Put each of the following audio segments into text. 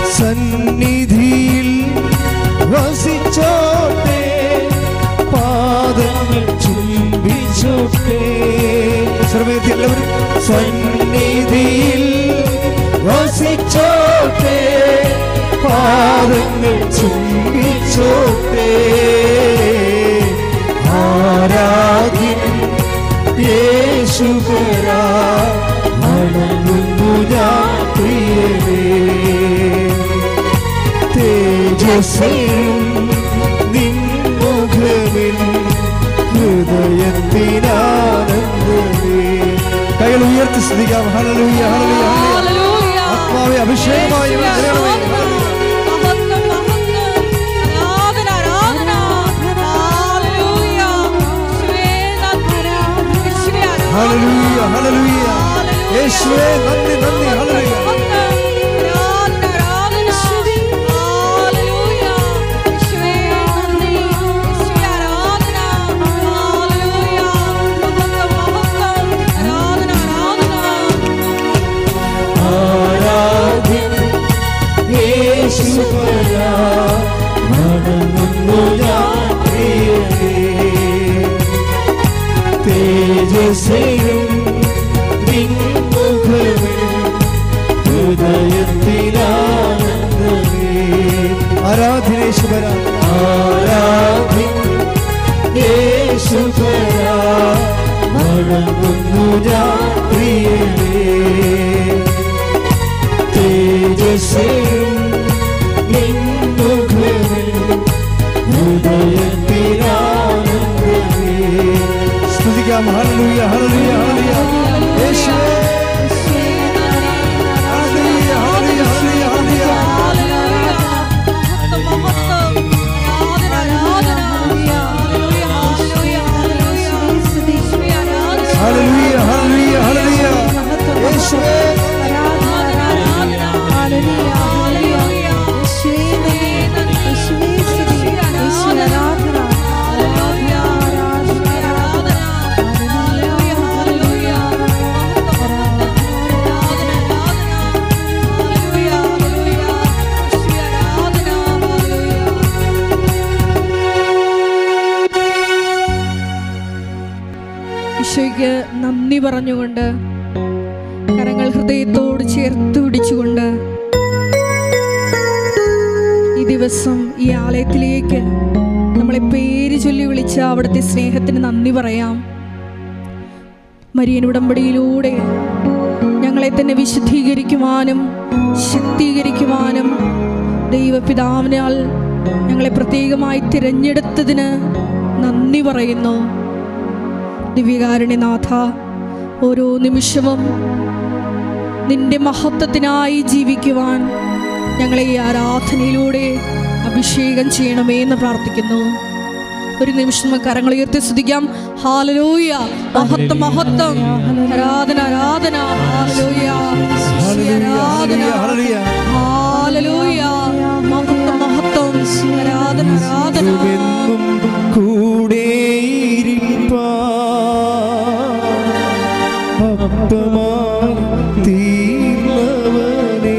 സന്നിധിയിൽ വസിച്ചോട്ടെ പാദങ്ങൾ ചുംബിച്ചോട്ടെ ശ്രമയത്തി എല്ലാവരും സന്നിധിയിൽ വസിച്ചോട്ടെ പാദങ്ങൾ ചുംബിച്ചോട്ടെ ആരാധ്യൻ യേശുപരാ വണങ്ങുന്നു ഞാൻ പ്രിയനേ തേജസ്സയും നിൻമുഖമിൽ ഹൃദയത്തിനാനന്ദമേ കൈകൾ ഉയർത്തി സ്തുതിക്കാം ഹല്ലേലൂയ ഹല്ലേലൂയ ഹല്ലേലൂയ ആത്മാവെ അഭിഷേകമായി നിറയണമേ. ഹല്ലേലൂയ ഹല്ലേലൂയ യേശുവേ നന്ദി നന്ദി ഹല്ലേലൂയ ആരാധ്യൻ യേശുപരാ വണങ്ങുന്നു ഞാൻ പ്രിയനേ തേജസ്സയും നിൻമുഖമിൽ ഹൃദയത്തിലാനന്ദമേ ആരാധനേശ്വര ആരാധി യേശുപര വണങ്ങുന്നു ഞാൻ പ്രിയനേ തേജസ്സയും നിൻമുഖമിൽ ഹൃദയത്തിലാനന്ദമേ സ്തുതിക്കാം ഹല്ലേലൂയ ഹല്ലേലൂയ ഹല്ലേലൂയ യേശുവേ ഹല്ലേലൂയ ഹല്ലേലൂയ ഹല്ലേലൂയ ഹല്ലേലൂയ ഹല്ലേലൂയ ഹല്ലേലൂയ ഹല്ലേലൂയ യേശുവേ ഈശോയ്ക്ക് നന്ദി പറഞ്ഞുകൊണ്ട് കരങ്ങൾ ഹൃദയത്തോട് ചേർത്ത് പിടിച്ചുകൊണ്ട് ഈ ദിവസം ഈ ആലയത്തിലേക്ക് നമ്മളെ പേര് ചൊല്ലി വിളിച്ച അവിടുത്തെ സ്നേഹത്തിന് നന്ദി പറയാം മരിയൻ ഉടമ്പടിയിലൂടെ ഞങ്ങളെ തന്നെ വിശുദ്ധീകരിക്കുവാനും ശക്തീകരിക്കുവാനും ദൈവപിതാവിനാൽ ഞങ്ങളെ പ്രത്യേകമായി തിരഞ്ഞെടുത്തതിന് നന്ദി പറയുന്നു ദിവ്യകാരുണ്യനാഥ ഓരോ നിമിഷവും നിന്റെ മഹത്വത്തിനായി ജീവിക്കുവാൻ ഞങ്ങളെ ഈ ആരാധനയിലൂടെ അഭിഷേകം ചെയ്യണമേ എന്ന് പ്രാർത്ഥിക്കുന്നു ഒരു നിമിഷം നമുക്ക് കരങ്ങൾ ഉയർത്തി സ്തുതിക്കാം ഹാലലൂയ മഹത്വം മഹത്വം ആരാധന ആരാധന ഹാലലൂയ ആരാധന ഹല്ലേലൂയ ഹാലലൂയ മഹത്വം മഹത്വം ആരാധന ആരാധന എന്നും കൂടെയിരിപ്പാ അപ്പമായി തീർന്നവനേ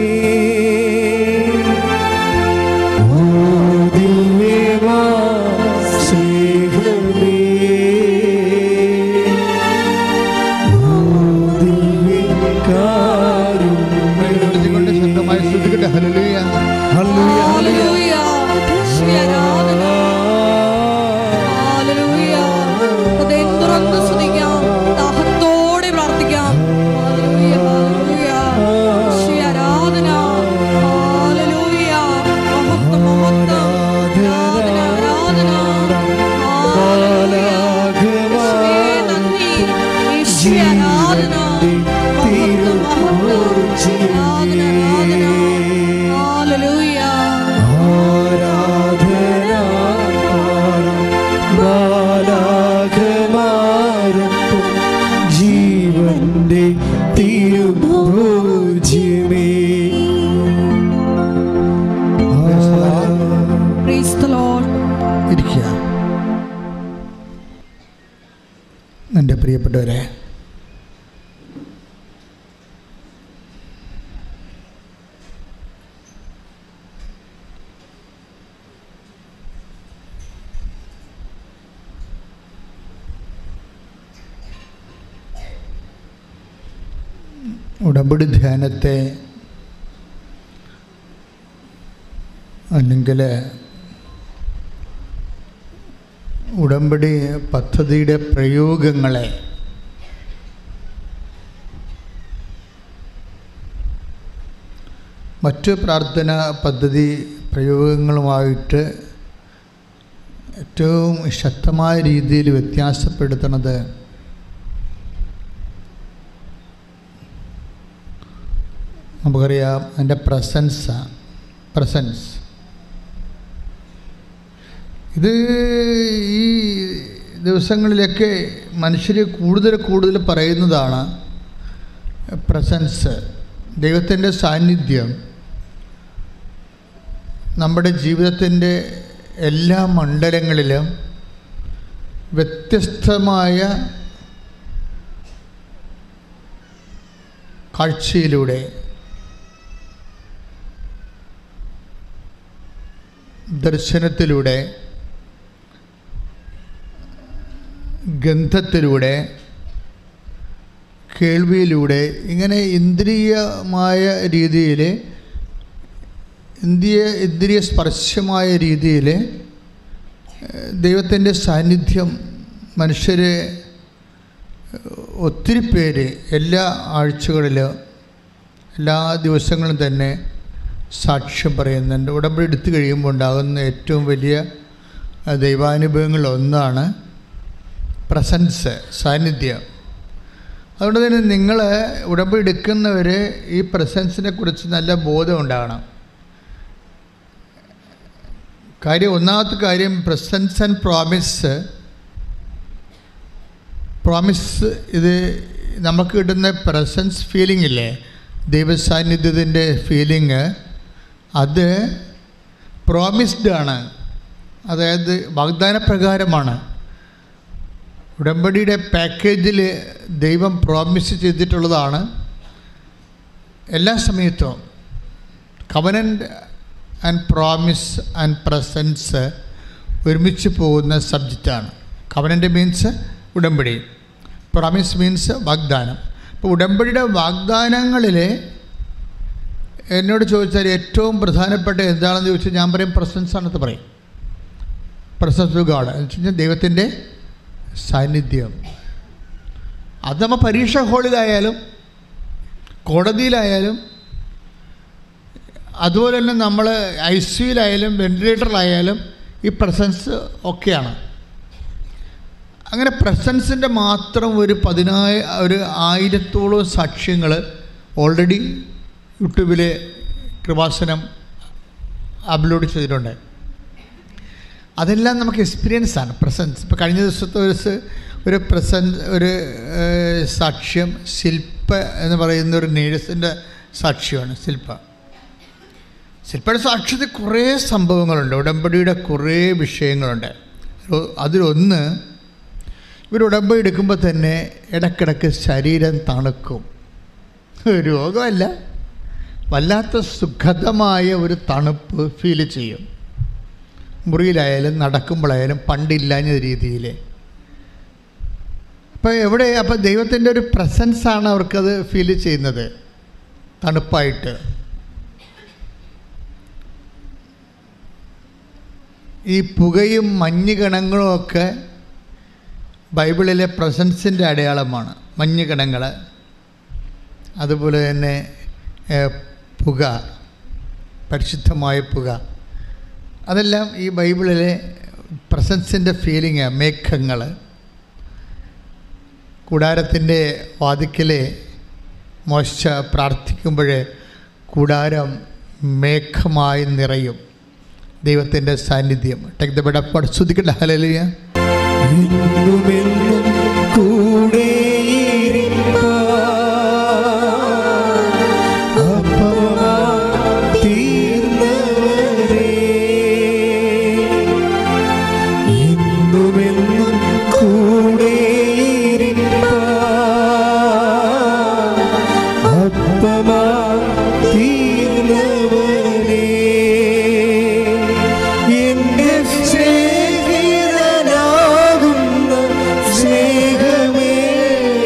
ഓ ദിവ്യമാ സ്നേഹമേ ഓ കൊണ്ട് ശക്തമായി ദിവ്യകാരുണ്യമേ ശ്രദ്ധിക്കട്ടെ ഹല്ലേലൂയ ഹല്ലേലൂയ ഹല്ലേലൂയ ഹാലലൂയ ആരാധന ഹാലലൂയ ഹൃദയം തുറന്ന് സ്തുതിക്കാം ദാഹത്തോടെ പ്രാർത്ഥിക്കാം ഹാലലൂയ ഹാലലൂയ ശ്രീ ആരാധന ഹാലലൂയ മഹത്വം മഹത്വം ആരാധന ആരാധന ഹാലലൂയ യേശുവേ നന്ദി യേശുവേ ആരാധന മഹത്വം മഹത്വം ആരാധന ആരാധന ഹാലലൂയ ആരാധന ബാലാഖമാരൊപ്പം ജീവന്റെ തിരുഭോജ്യമേ Praise the Lord. ഇരിക്കുക എൻ്റെ പ്രിയപ്പെട്ടവരെ ഉടമ്പടി ധ്യാനത്തെ അല്ലെങ്കിൽ ഉടമ്പടി പദ്ധതിയുടെ പ്രയോഗങ്ങളെ മറ്റ് പ്രാർത്ഥന പദ്ധതി പ്രയോഗങ്ങളുമായിട്ട് ഏറ്റവും ശക്തമായ രീതിയിൽ വ്യത്യാസപ്പെടുത്തുന്നത് നമുക്കറിയാം അതിൻ്റെ പ്രസൻസാണ് പ്രസൻസ് ഇത് ഈ ദിവസങ്ങളിലൊക്കെ മനുഷ്യർ കൂടുതൽ കൂടുതൽ പറയുന്നതാണ് പ്രസൻസ് ദൈവത്തിൻ്റെ സാന്നിധ്യം നമ്മുടെ ജീവിതത്തിൻ്റെ എല്ലാ മണ്ഡലങ്ങളിലും വ്യത്യസ്തമായ കാഴ്ചയിലൂടെ ദർശനത്തിലൂടെ ഗന്ധത്തിലൂടെ കേൾവിയിലൂടെ ഇങ്ങനെ ഇന്ദ്രിയമായ രീതിയിൽ ഇന്ത്യ ഇന്ദ്രിയ സ്പർശമായ രീതിയിൽ ദൈവത്തിൻ്റെ സാന്നിധ്യം മനുഷ്യരെ ഒത്തിരി പേര് എല്ലാ ആഴ്ചകളിലും എല്ലാ ദിവസങ്ങളും തന്നെ സാക്ഷ്യം പറയുന്നുണ്ട് ഉടമ്പടി എടുത്തു കഴിയുമ്പോൾ ഉണ്ടാകുന്ന ഏറ്റവും വലിയ ദൈവാനുഭവങ്ങളിൽ ഒന്നാണ് പ്രസൻസ് സാന്നിധ്യം അതുകൊണ്ട് തന്നെ നിങ്ങൾ ഉടമ്പടി എടുക്കുന്നവർ ഈ പ്രസൻസിനെ കുറിച്ച് നല്ല ബോധം ഉണ്ടാകണം കാര്യം ഒന്നാമത്തെ കാര്യം പ്രസൻസ് ആൻഡ് പ്രോമിസ് പ്രോമിസ് ഇത് നമുക്ക് കിട്ടുന്ന പ്രസൻസ് ഫീലിംഗ് ഇല്ലേ ദൈവസാന്നിധ്യത്തിൻ്റെ ഫീലിംഗ് അത് പ്രോമിസ്ഡ് ആണ് അതായത് വാഗ്ദാന പ്രകാരമാണ് ഉടമ്പടിയുടെ പാക്കേജിൽ ദൈവം പ്രോമിസ് ചെയ്തിട്ടുള്ളതാണ് എല്ലാ സമയത്തും covenant and promise and presence ഒരുമിച്ച് പോകുന്ന സബ്ജക്റ്റാണ് കവനൻ്റ് മീൻസ് ഉടമ്പടി പ്രോമിസ് മീൻസ് വാഗ്ദാനം അപ്പോൾ ഉടമ്പടിയുടെ വാഗ്ദാനങ്ങളിൽ എന്നോട് ചോദിച്ചാൽ ഏറ്റവും പ്രധാനപ്പെട്ട എന്താണെന്ന് ചോദിച്ചാൽ ഞാൻ പറയും പ്രസൻസ് ആണെന്ന് പറയും പ്രസൻസ് ഓഫ് ഗാഡ് എന്ന് വെച്ച് കഴിഞ്ഞാൽ ദൈവത്തിൻ്റെ സാന്നിധ്യം അത് നമ്മൾ പരീക്ഷ ഹാളിലായാലും കോടതിയിലായാലും അതുപോലെ തന്നെ നമ്മൾ ഐ സിയിലായാലും വെൻറ്റിലേറ്ററിലായാലും ഈ പ്രസൻസ് ഒക്കെയാണ് അങ്ങനെ പ്രസൻസിൻ്റെ മാത്രം ഒരു പതിനായ ഒരു ആയിരത്തോളം സാക്ഷ്യങ്ങൾ ഓൾറെഡി യൂട്യൂബിൽ കൃപാസനം അപ്ലോഡ് ചെയ്തിട്ടുണ്ട് അതെല്ലാം നമുക്ക് എക്സ്പീരിയൻസ് ആണ് പ്രസൻസ് ഇപ്പോൾ കഴിഞ്ഞ ദിവസത്തെ ഒരു സ- ഒരു പ്രസൻസ് ഒരു ഏഹ്, സാക്ഷ്യം ശില്പ എന്ന് പറയുന്ന ഒരു നേഴ്സിൻ്റെ സാക്ഷ്യമാണ് ശില്പ ശില്പയുടെ സാക്ഷ്യത്തിൽ കുറേ സംഭവങ്ങളുണ്ട് ഉടമ്പടിയുടെ കുറേ വിഷയങ്ങളുണ്ട് ഒ- അതിലൊന്ന് ഇവർ ഉടമ്പടി എടുക്കുമ്പോൾ തന്നെ ഇടക്കിടക്ക് ശരീരം തണുക്കും രോഗമല്ല വല്ലാത്ത സുഖതമായ ഒരു തണുപ്പ് ഫീൽ ചെയ്യും മുറിയിലായാലും നടക്കുമ്പോഴായാലും പണ്ടില്ലാഞ്ഞ രീതിയിൽ അപ്പോൾ എവിടെ അപ്പോൾ ദൈവത്തിൻ്റെ ഒരു പ്രസൻസാണ് അവർക്കത് ഫീൽ ചെയ്യുന്നത് തണുപ്പായിട്ട് ഈ പുകയും മഞ്ഞ് കണങ്ങളും ഒക്കെ ബൈബിളിലെ പ്രസൻസിൻ്റെ അടയാളമാണ് മഞ്ഞ് കണങ്ങൾ അതുപോലെ തന്നെ ഏഹ്, പുക പരിശുദ്ധമായ പുക അതെല്ലാം ഈ ബൈബിളിലെ പ്രസൻസിൻ്റെ ഫീലിംഗ് മേഘങ്ങൾ കൂടാരത്തിൻ്റെ വാതിക്കലെ മോശ പ്രാർത്ഥിക്കുമ്പോൾ കൂടാരം മേഘമായി നിറയും ദൈവത്തിൻ്റെ സാന്നിധ്യം ടേക്ക് ദ ബെഡ് അപ്പ് ശ്രദ്ധിക്കട്ടെ ഹലലിയ എന്നുമെന്നും കൂടെയിരിപ്പാൻ അപ്പമായി തീർന്നവരേ. എന്നുമെന്നും കൂടെയിരിപ്പാൻ അപ്പമായി തീർന്നവരേ. എന്റെ സ്നേഹിതനാകുന്ന സ്നേഹമേ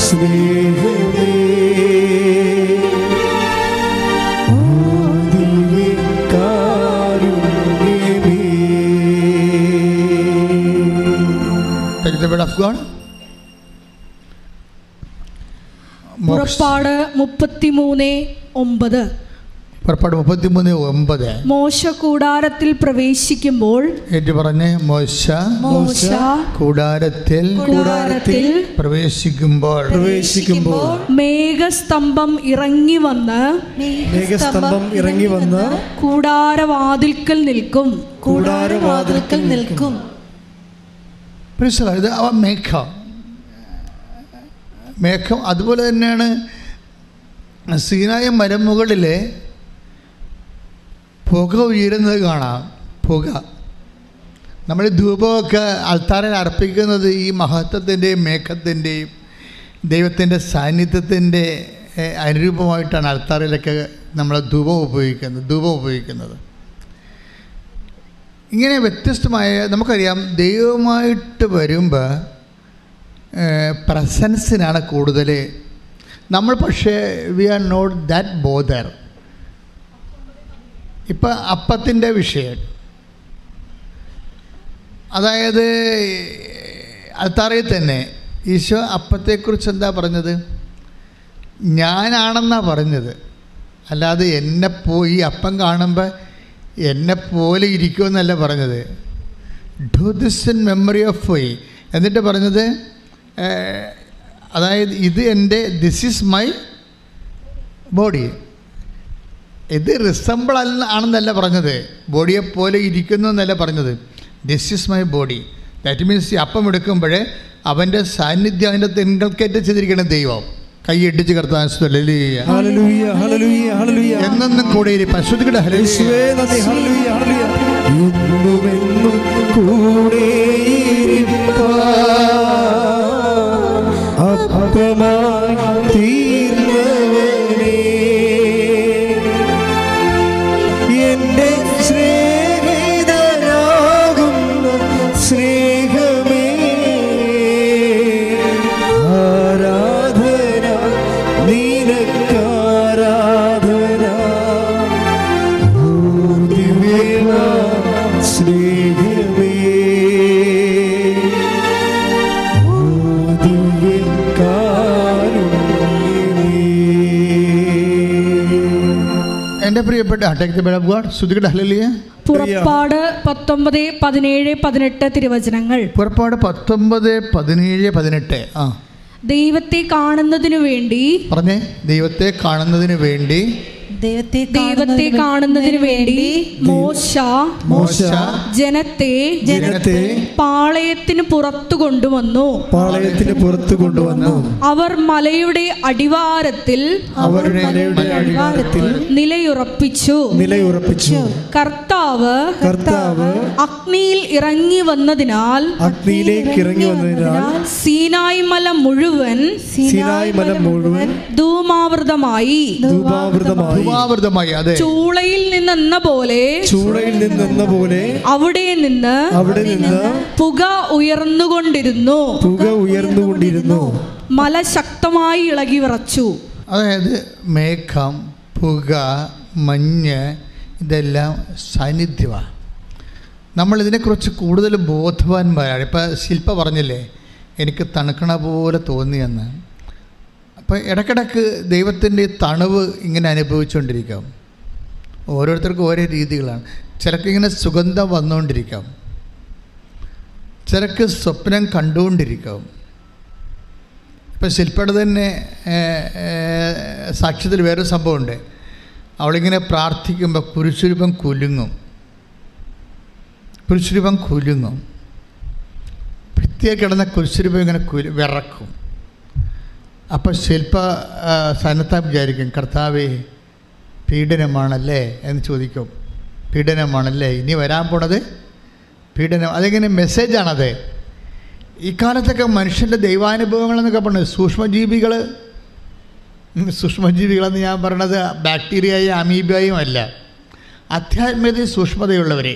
സ്നേഹമേ ആദിവ്യ കാരുണ്യമേ Take the word of God. മോക്ഷ- പുറപ്പാട് മുപ്പത്തിമൂന്ന് ഒമ്പത് പുറപ്പാട് മുപ്പത്തിമൂന്ന് ഒമ്പത് മോശ കൂടാരത്തിൽ പ്രവേശിക്കുമ്പോൾ ഏറ്റു പറഞ്ഞ് മോശ മോശ കൂടാരത്തിൽ കൂടാരത്തിൽ പ്രവേശിക്കുമ്പോൾ പ്രവേശിക്കുമ്പോൾ മേഘസ്തംഭം ഇറങ്ങി വന്ന് മേഘസ്തംഭം ഇറങ്ങി വന്ന് കൂടാരവാതിൽക്കൽ നിൽക്കും കൂടാരവാതിൽക്കൽ നിൽക്കും മനസ്സിലായി ഇത് ആ മേഘം മേഘം അതുപോലെ തന്നെയാണ് സീനായ മരമുകളിൽ പുക ഉയരുന്നത് കാണാം പുക നമ്മൾ ധൂപമൊക്കെ അൾത്താരയിൽ അർപ്പിക്കുന്നത് ഈ മഹത്വത്തിൻ്റെയും മേഘത്തിൻ്റെയും ദൈവത്തിൻ്റെ സാന്നിധ്യത്തിൻ്റെ ഏഹ്, അനുരൂപമായിട്ടാണ് അൾത്താരയിലൊക്കെ നമ്മൾ ധൂപം ഉപയോഗിക്കുന്നത് ധൂപം ഉപയോഗിക്കുന്നത് ഇങ്ങനെ വ്യത്യസ്തമായ നമുക്കറിയാം ദൈവമായിട്ട് വരുമ്പോൾ പ്രസൻസിനാണ് കൂടുതൽ നമ്മൾ പക്ഷേ we are not that bother ഇപ്പം അപ്പത്തിൻ്റെ വിഷയം അതായത് അൽത്താറയിൽ തന്നെ ഈശോ അപ്പത്തെക്കുറിച്ച് എന്താ പറഞ്ഞത് ഞാനാണെന്നാ പറഞ്ഞത് അല്ലാതെ എന്നെ പോ ഈ അപ്പം കാണുമ്പോൾ എന്നെ പോലെ ഇരിക്കുമെന്നല്ല പറഞ്ഞത് do this in memory of why എന്നിട്ട് പറഞ്ഞത് ഏഹ്, അതായത് ഇത് എൻ്റെ ദിസ് ഈസ് മൈ ബോഡി ഇത് റിസംബിൾ അല്ല ആണെന്നല്ല പറഞ്ഞത് ബോഡിയെ പോലെ ഇരിക്കുന്നു എന്നല്ല പറഞ്ഞത് this is my body that means ഈ അപ്പം എടുക്കുമ്പോൾ അവൻ്റെ സാന്നിധ്യം അതിൻ്റെ തിങ്കൾക്കേറ്റ് ചെയ്തിരിക്കണം ദൈവം കൈ ഇടിച്ച് കർത്താൻ ഹല്ലേലൂയ ഹല്ലേലൂയ ഹല്ലേലൂയ എന്നെന്നും കൂടെ ഇരി പരിശുദ്ധിയുടെ യേശുവേ നന്ദി ഹല്ലേലൂയ ഹല്ലേലൂയ എന്നുമെന്നും കൂടെ അപ്പമായി തീർന്നവനേ എന്റെ സ്നേഹിതനാകുന്ന സ്നേഹമേ ആരാധന നിനക്കാരാധന ഓ ദിവ്യന സ്നേഹമേ ഓ ദിവ്യകാരുണ്യമേ എൻ്റെ പ്രിയപ്പെട്ട take the bed of God ശ്രുതികയുടെ ഹല്ലേലൂയ പുറപ്പാട് പത്തൊമ്പത് പതിനേഴ് പതിനെട്ട് തിരുവചനങ്ങൾ പുറപ്പാട് പത്തൊമ്പത് പതിനേഴ് പതിനെട്ട് ആ ദൈവത്തെ കാണുന്നതിനു വേണ്ടി പറഞ്ഞേ ദൈവത്തെ കാണുന്നതിന് വേണ്ടി ദൈവത്തെ ദൈവത്തെ കാണുന്നതിന് വേണ്ടി മോശ മോശ ജനത്തെ ജനത്തെ പാളയത്തിന് പുറത്തു കൊണ്ടുവന്നു പാളയത്തിന് പുറത്തു കൊണ്ടുവന്നു അവർ മലയുടെ അടിവാരത്തിൽ അവരുടെ മലയുടെ അടിവാരത്തിൽ നിലയുറപ്പിച്ചു നിലയുറപ്പിച്ചു കർത്താവ് കർത്താവ് അഗ്നിയിൽ ഇറങ്ങി വന്നതിനാൽ അഗ്നിയിലേക്ക് ഇറങ്ങി വന്നതിനാൽ സീനായ് മല മുഴുവൻ സിനായ് മല മുഴുവൻ ധൂമാവൃതമായി ധൂപാവൃതമായി ഉപാവൃതമായി അതെ ചൂളയിൽ നിന്നെന്ന പോലെ ചൂളയിൽ നിന്നെന്ന പോലെ അവിടെ നിന്ന് അവിടെ നിന്ന് പുക ഉയർന്നുകൊണ്ടിരുന്നു പുക ഉയർന്നുകൊണ്ടിരുന്നു മല ശക്തമായി ഇളകി വിറച്ചു അതായത് മേഘം പുക മഞ്ഞ് ഇതെല്ലാം സാന്നിധ്യമാണ് നമ്മൾ ഇതിനെക്കുറിച്ച് കൂടുതൽ ബോധവാന്മാരാണ് ഇപ്പം ശില്പ പറഞ്ഞില്ലേ എനിക്ക് തണുക്കണ പോലെ തോന്നിയെന്ന് അപ്പോൾ ഇടയ്ക്കിടയ്ക്ക് ദൈവത്തിൻ്റെ ഈ തണുവ് ഇങ്ങനെ അനുഭവിച്ചുകൊണ്ടിരിക്കാം ഓരോരുത്തർക്കും ഓരോ രീതികളാണ് ചിലർക്ക് ഇങ്ങനെ സുഗന്ധം വന്നുകൊണ്ടിരിക്കാം ചിലർക്ക് സ്വപ്നം കണ്ടുകൊണ്ടിരിക്കാം ഇപ്പം ശില്പയുടെ തന്നെ ഏഹ്, ഏഹ്, സാക്ഷ്യത്തിൽ വേറൊരു സംഭവമുണ്ട് അവളിങ്ങനെ പ്രാർത്ഥിക്കുമ്പോൾ കുരിശുരൂപം കുലുങ്ങും കുരിശുരൂപം കുലുങ്ങും ഭിത്തിയെ കിടന്ന കുരിശുരൂപം ഇങ്ങനെ കുലു വിറക്കും അപ്പോൾ ശില്പ ആ, സന്നദ്ധ വിചാരിക്കും കർത്താവേ പീഡനമാണല്ലേ എന്ന് ചോദിക്കും പീഡനമാണല്ലേ ഇനി വരാൻ പോണത് പീഡനം അതെങ്ങനെ മെസ്സേജാണത് ഈ കാലത്തൊക്കെ മനുഷ്യൻ്റെ ദൈവാനുഭവങ്ങളെന്നൊക്കെ പറഞ്ഞത് സൂക്ഷ്മജീവികൾ ഉം, സൂക്ഷ്മജീവികളെന്ന് ഞാൻ പറയണത് ബാക്ടീരിയയും അമീബയും അല്ല അധ്യാത്മികതയിൽ സൂക്ഷ്മതയുള്ളവരെ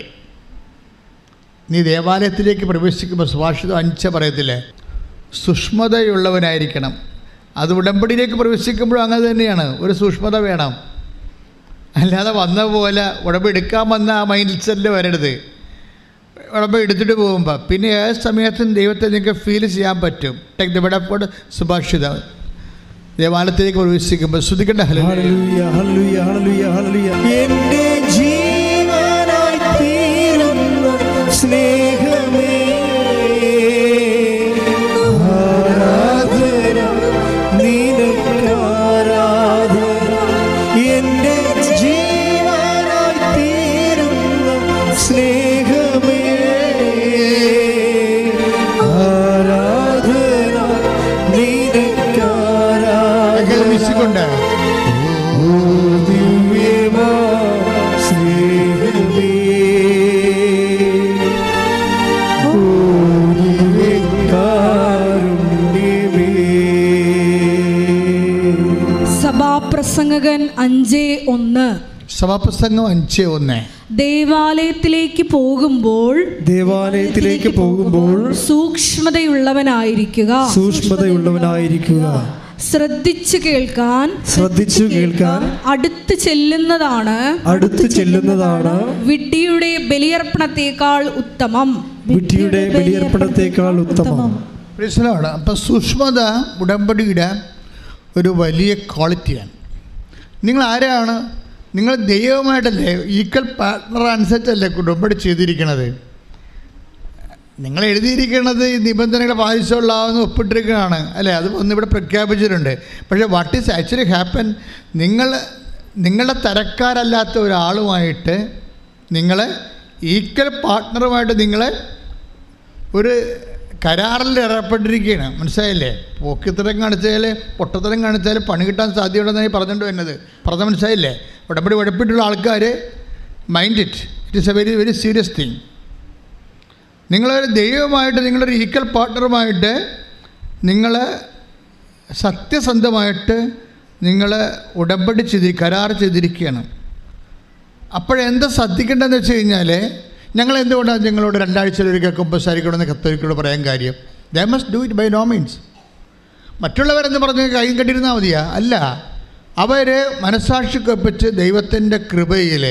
നീ ദേവാലയത്തിലേക്ക് പ്രവേശിക്കുമ്പോൾ സുഭാഷിതം അഞ്ച് പറയത്തില്ലേ സൂക്ഷ്മതയുള്ളവനായിരിക്കണം അത് ഉടമ്പടിയിലേക്ക് പ്രവേശിക്കുമ്പോഴും അങ്ങനെ തന്നെയാണ് ഒരു സൂക്ഷ്മത വേണം അല്ലാതെ വന്ന പോലെ ഉടമ്പ് എടുക്കാൻ വന്ന ആ മൈൻഡ് സെറ്റിൽ വരരുത് ഉടമ്പ് എടുത്തിട്ട് പോകുമ്പോൾ പിന്നെ ഏത് സമയത്തും ദൈവത്തെ നിങ്ങൾക്ക് ഫീൽ ചെയ്യാൻ പറ്റും ടെക് ദിവിടപ്പോട് സുഭാഷിത ദേവാലയത്തിലേക്ക് പ്രവേശിക്കുമ്പോൾ ശ്രുതിക്കണ്ട ഹലോ ഹല്ലേലൂയ, ഹല്ലേലൂയ, ഹല്ലേലൂയ, ഹല്ലേലൂയ. എന്റെ ജീവനായി തീരുന്ന സ്നേഹമേ ആരാധന നിനക്കാരാധന എന്റെ ജീവനായി തീരുന്ന സ്നേഹമേ ആരാധന നിനക്കാരാധന വീശിക്കൊണ്ട് ദിവ്യമാ സ്നേഹമേ ഓ ദിവ്യകാരുണ്യമേ സഭാപ്രസംഗകൻ അഞ്ച് ഒന്ന് സഭാപ്രസംഗം അഞ്ച് ഒന്ന് ദേവാലയത്തിലേക്ക് പോകുമ്പോൾ ദേവാലയത്തിലേക്ക് പോകുമ്പോൾ സൂക്ഷ്മതയുള്ളവനായിരിക്കുക സൂക്ഷ്മതയുള്ളവനായിരിക്കുക ശ്രദ്ധിച്ചു കേൾക്കാൻ ശ്രദ്ധിച്ചു കേൾക്കാൻ അടുത്ത് ചെല്ലുന്നതാണ് അടുത്ത് ചെല്ലുന്നതാണ് വിഡ്ഢിയുടെ ബലിയർപ്പണത്തേക്കാൾ ഉത്തമം വിഡ്ഢിയുടെ ബലിയർപ്പണത്തേക്കാൾ ഉത്തമം പ്രശ്നമാണ് അപ്പം സൂക്ഷ്മത ഉടമ്പടിയുടെ ഒരു വലിയ ക്വാളിറ്റിയാണ് നിങ്ങൾ ആരാണ് നിങ്ങൾ ദൈവമായിട്ടല്ലേ ഈക്വൽ പാർട്ട്ണർ അനുസരിച്ചല്ലേ ഉടമ്പടി ചെയ്തിരിക്കണത് നിങ്ങൾ എഴുതിയിരിക്കുന്നത് ഈ നിബന്ധനകൾ പാലിച്ചുകൊള്ളാവുന്ന ഒപ്പിട്ടിരിക്കുകയാണ് അല്ലേ അത് ഒന്ന് ഇവിടെ പ്രഖ്യാപിച്ചിട്ടുണ്ട് പക്ഷേ വാട്ട് ഈസ് ആക്ച്വലി ഹാപ്പൻ നിങ്ങൾ നിങ്ങളുടെ തരക്കാരല്ലാത്ത ഒരാളുമായിട്ട് നിങ്ങൾ ഈക്വൽ പാർട്ട്ണറുമായിട്ട് നിങ്ങൾ ഒരു കരാറിൽ ഏർപ്പെട്ടിരിക്കുകയാണ് മനസ്സിലായില്ലേ പോക്കിത്തരം കാണിച്ചാൽ പൊട്ടത്തരം കാണിച്ചാൽ പണി കിട്ടാൻ സാധ്യതയുണ്ടെന്നാണ് ഈ പറഞ്ഞുകൊണ്ട് വരുന്നത് പറഞ്ഞ മനസ്സിലായില്ലേ ഉടമ്പടി ഉഴപ്പിട്ടുള്ള ആൾക്കാർ mind it it is a very very serious thing നിങ്ങളൊരു ദൈവമായിട്ട് നിങ്ങളൊരു ഈക്വൽ പാർട്ട്ണറുമായിട്ട് നിങ്ങൾ സത്യസന്ധമായിട്ട് നിങ്ങൾ ഉടമ്പടി ചെയ്തി കരാർ ചെയ്തിരിക്കുകയാണ് അപ്പോഴെന്താ ശ്രദ്ധിക്കേണ്ടതെന്ന് വെച്ച് കഴിഞ്ഞാൽ ഞങ്ങൾ എന്തുകൊണ്ടാണ് നിങ്ങളോട് രണ്ടാഴ്ചയിലൊരിക്കൽ കുമ്പസാരിക്കണമെന്ന് കത്തോലിക്കോട് പറയാൻ കാര്യം they must do it by no means മറ്റുള്ളവരെന്ന് പറഞ്ഞ് കൈയും കെട്ടിരുന്നാൽ മതിയാ അല്ല അവർ മനസാക്ഷിക്കൊപ്പിച്ച് ദൈവത്തിൻ്റെ കൃപയിൽ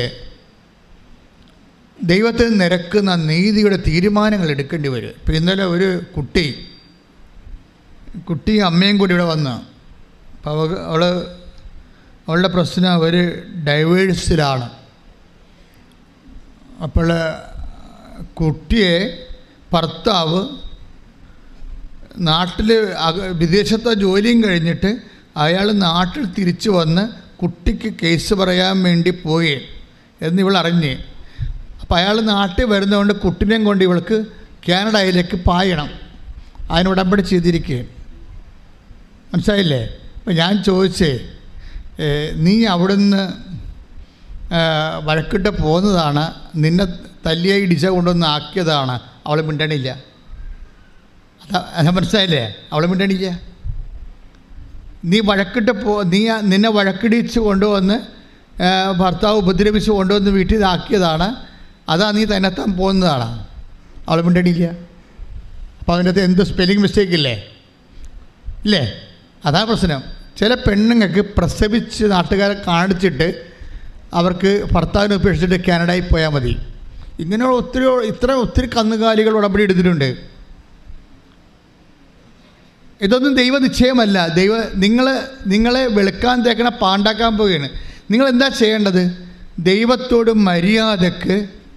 ദൈവത്തിന് നിരക്കുന്ന നീതിയുടെ തീരുമാനങ്ങൾ എടുക്കേണ്ടി വരും ഇപ്പം ഇന്നലെ ഒരു കുട്ടി കുട്ടിയും അമ്മയും കൂടി ഇവിടെ വന്നു അപ്പോൾ അവ അവൾ അവളുടെ പ്രശ്നം അവർ ഡൈവേഴ്സിലാണ് അപ്പോൾ കുട്ടിയെ ഭർത്താവ് നാട്ടിൽ അക- വിദേശത്തെ ജോലിയും കഴിഞ്ഞിട്ട് അയാൾ നാട്ടിൽ തിരിച്ചു വന്ന് കുട്ടിക്ക് കേസ് പറയാൻ വേണ്ടി പോയി എന്ന് ഇവൾ അറിഞ്ഞ് അപ്പോൾ അയാൾ നാട്ടിൽ വരുന്നതുകൊണ്ട് കുട്ടിനെയും കൊണ്ട് ഇവൾക്ക് കാനഡയിലേക്ക് പായണം അതിന് ഉടമ്പടി ചെയ്തിരിക്കുകയും മനസ്സിലായില്ലേ അപ്പം ഞാൻ ചോദിച്ചേ ഏ, നീ അവിടുന്ന് ആ, വഴക്കിട്ട് പോകുന്നതാണ് നിന്നെ തല്ലിയ ഇടിച്ച കൊണ്ടൊന്ന് ആക്കിയതാണ് അവൾ മിണ്ടണില്ല അതാ അതാ മനസ്സിലായില്ലേ അവൾ മിണ്ടണില്ല നീ വഴക്കിട്ട് പോ നീ ആ- നിന്നെ വഴക്കിടിച്ച് കൊണ്ടുവന്ന് ആ, ഭർത്താവ് ഉപദ്രവിച്ച് കൊണ്ടുവന്ന് വീട്ടിൽ ഇതാക്കിയതാണ് അതാ നീ തന്നെത്താൻ പോകുന്നതാണ് അവൾ മിണ്ടണില്ല അപ്പോൾ അതിൻ്റെ അകത്ത് എന്ത് സ്പെല്ലിംഗ് മിസ്റ്റേക്ക് ഇല്ലേ ഇല്ലേ അതാ പ്രശ്നം ചില പെണ്ണുങ്ങൾക്ക് പ്രസവിച്ച് നാട്ടുകാരെ കാണിച്ചിട്ട് അവർക്ക് ഭർത്താവിനെ ഉപേക്ഷിച്ചിട്ട് കാനഡയിൽ പോയാൽ മതി ഇങ്ങനെയുള്ള ഒത്തിരി ഇത്ര ഒത്തിരി കന്നുകാലികൾ ഉടമ്പടി എടുത്തിട്ടുണ്ട് ഇതൊന്നും ദൈവ നിശ്ചയമല്ല ദൈവ നിങ്ങൾ നിങ്ങളെ വെളുക്കാൻ തേക്കണ പാണ്ടാക്കാൻ പോവുകയാണ് നിങ്ങൾ എന്താ ചെയ്യേണ്ടത് ദൈവത്തോട് മര്യാദക്ക്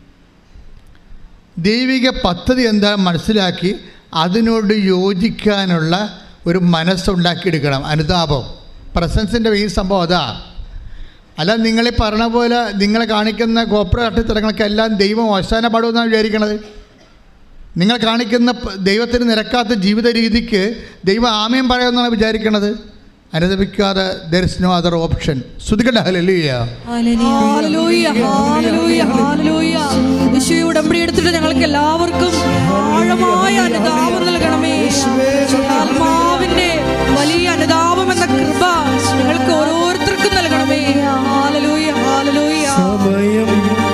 ദൈവിക പദ്ധതി എന്താ മനസ്സിലാക്കി അതിനോട് യോജിക്കാനുള്ള ഒരു മനസ്സുണ്ടാക്കിയെടുക്കണം അനുതാപം പ്രസൻസിൻ്റെ ഈ സംഭവം അതാ അല്ല നിങ്ങളീ പറഞ്ഞ പോലെ നിങ്ങളെ കാണിക്കുന്ന ഗോപ്ര കട്ടിത്തരങ്ങൾക്കെല്ലാം ദൈവം അവസാന പാടുമെന്നാണ് വിചാരിക്കണത് നിങ്ങൾ കാണിക്കുന്ന പ- ദൈവത്തിന് നിരക്കാത്ത ജീവിത രീതിക്ക് ദൈവം ആമയം പറയുമെന്നാണ് വിചാരിക്കണത് അനുദപിക്കാതെ there is no other option ശ്രുതിക്കട്ടെ ഹല്ലേലൂയ ഹാലലൂയ, ഹാലലൂയ, ഹാലലൂയ. യേശുവേ, ഉടമ്പടി എടുത്തിട്ട് ഞങ്ങൾക്ക് എല്ലാവർക്കും ആഴമായ അനുതാപം നൽകണമേ ആത്മാവിന്റെ വലിയ അനുതാപം എന്ന കൃപ ഞങ്ങൾക്ക് ഓരോരുത്തർക്കും നൽകണമേ ഹാലലൂയ ഹാലലൂയ സമയം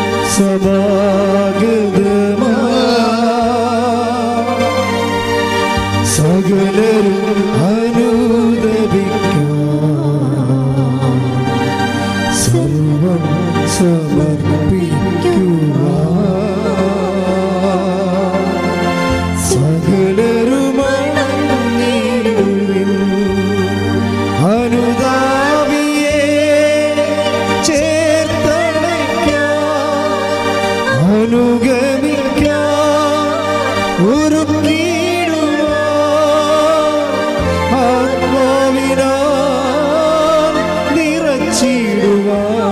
സമാഗതമാ സകലരും അനുദപി ആത്മാവിനാൽ നിറച്ചിടുവാൻ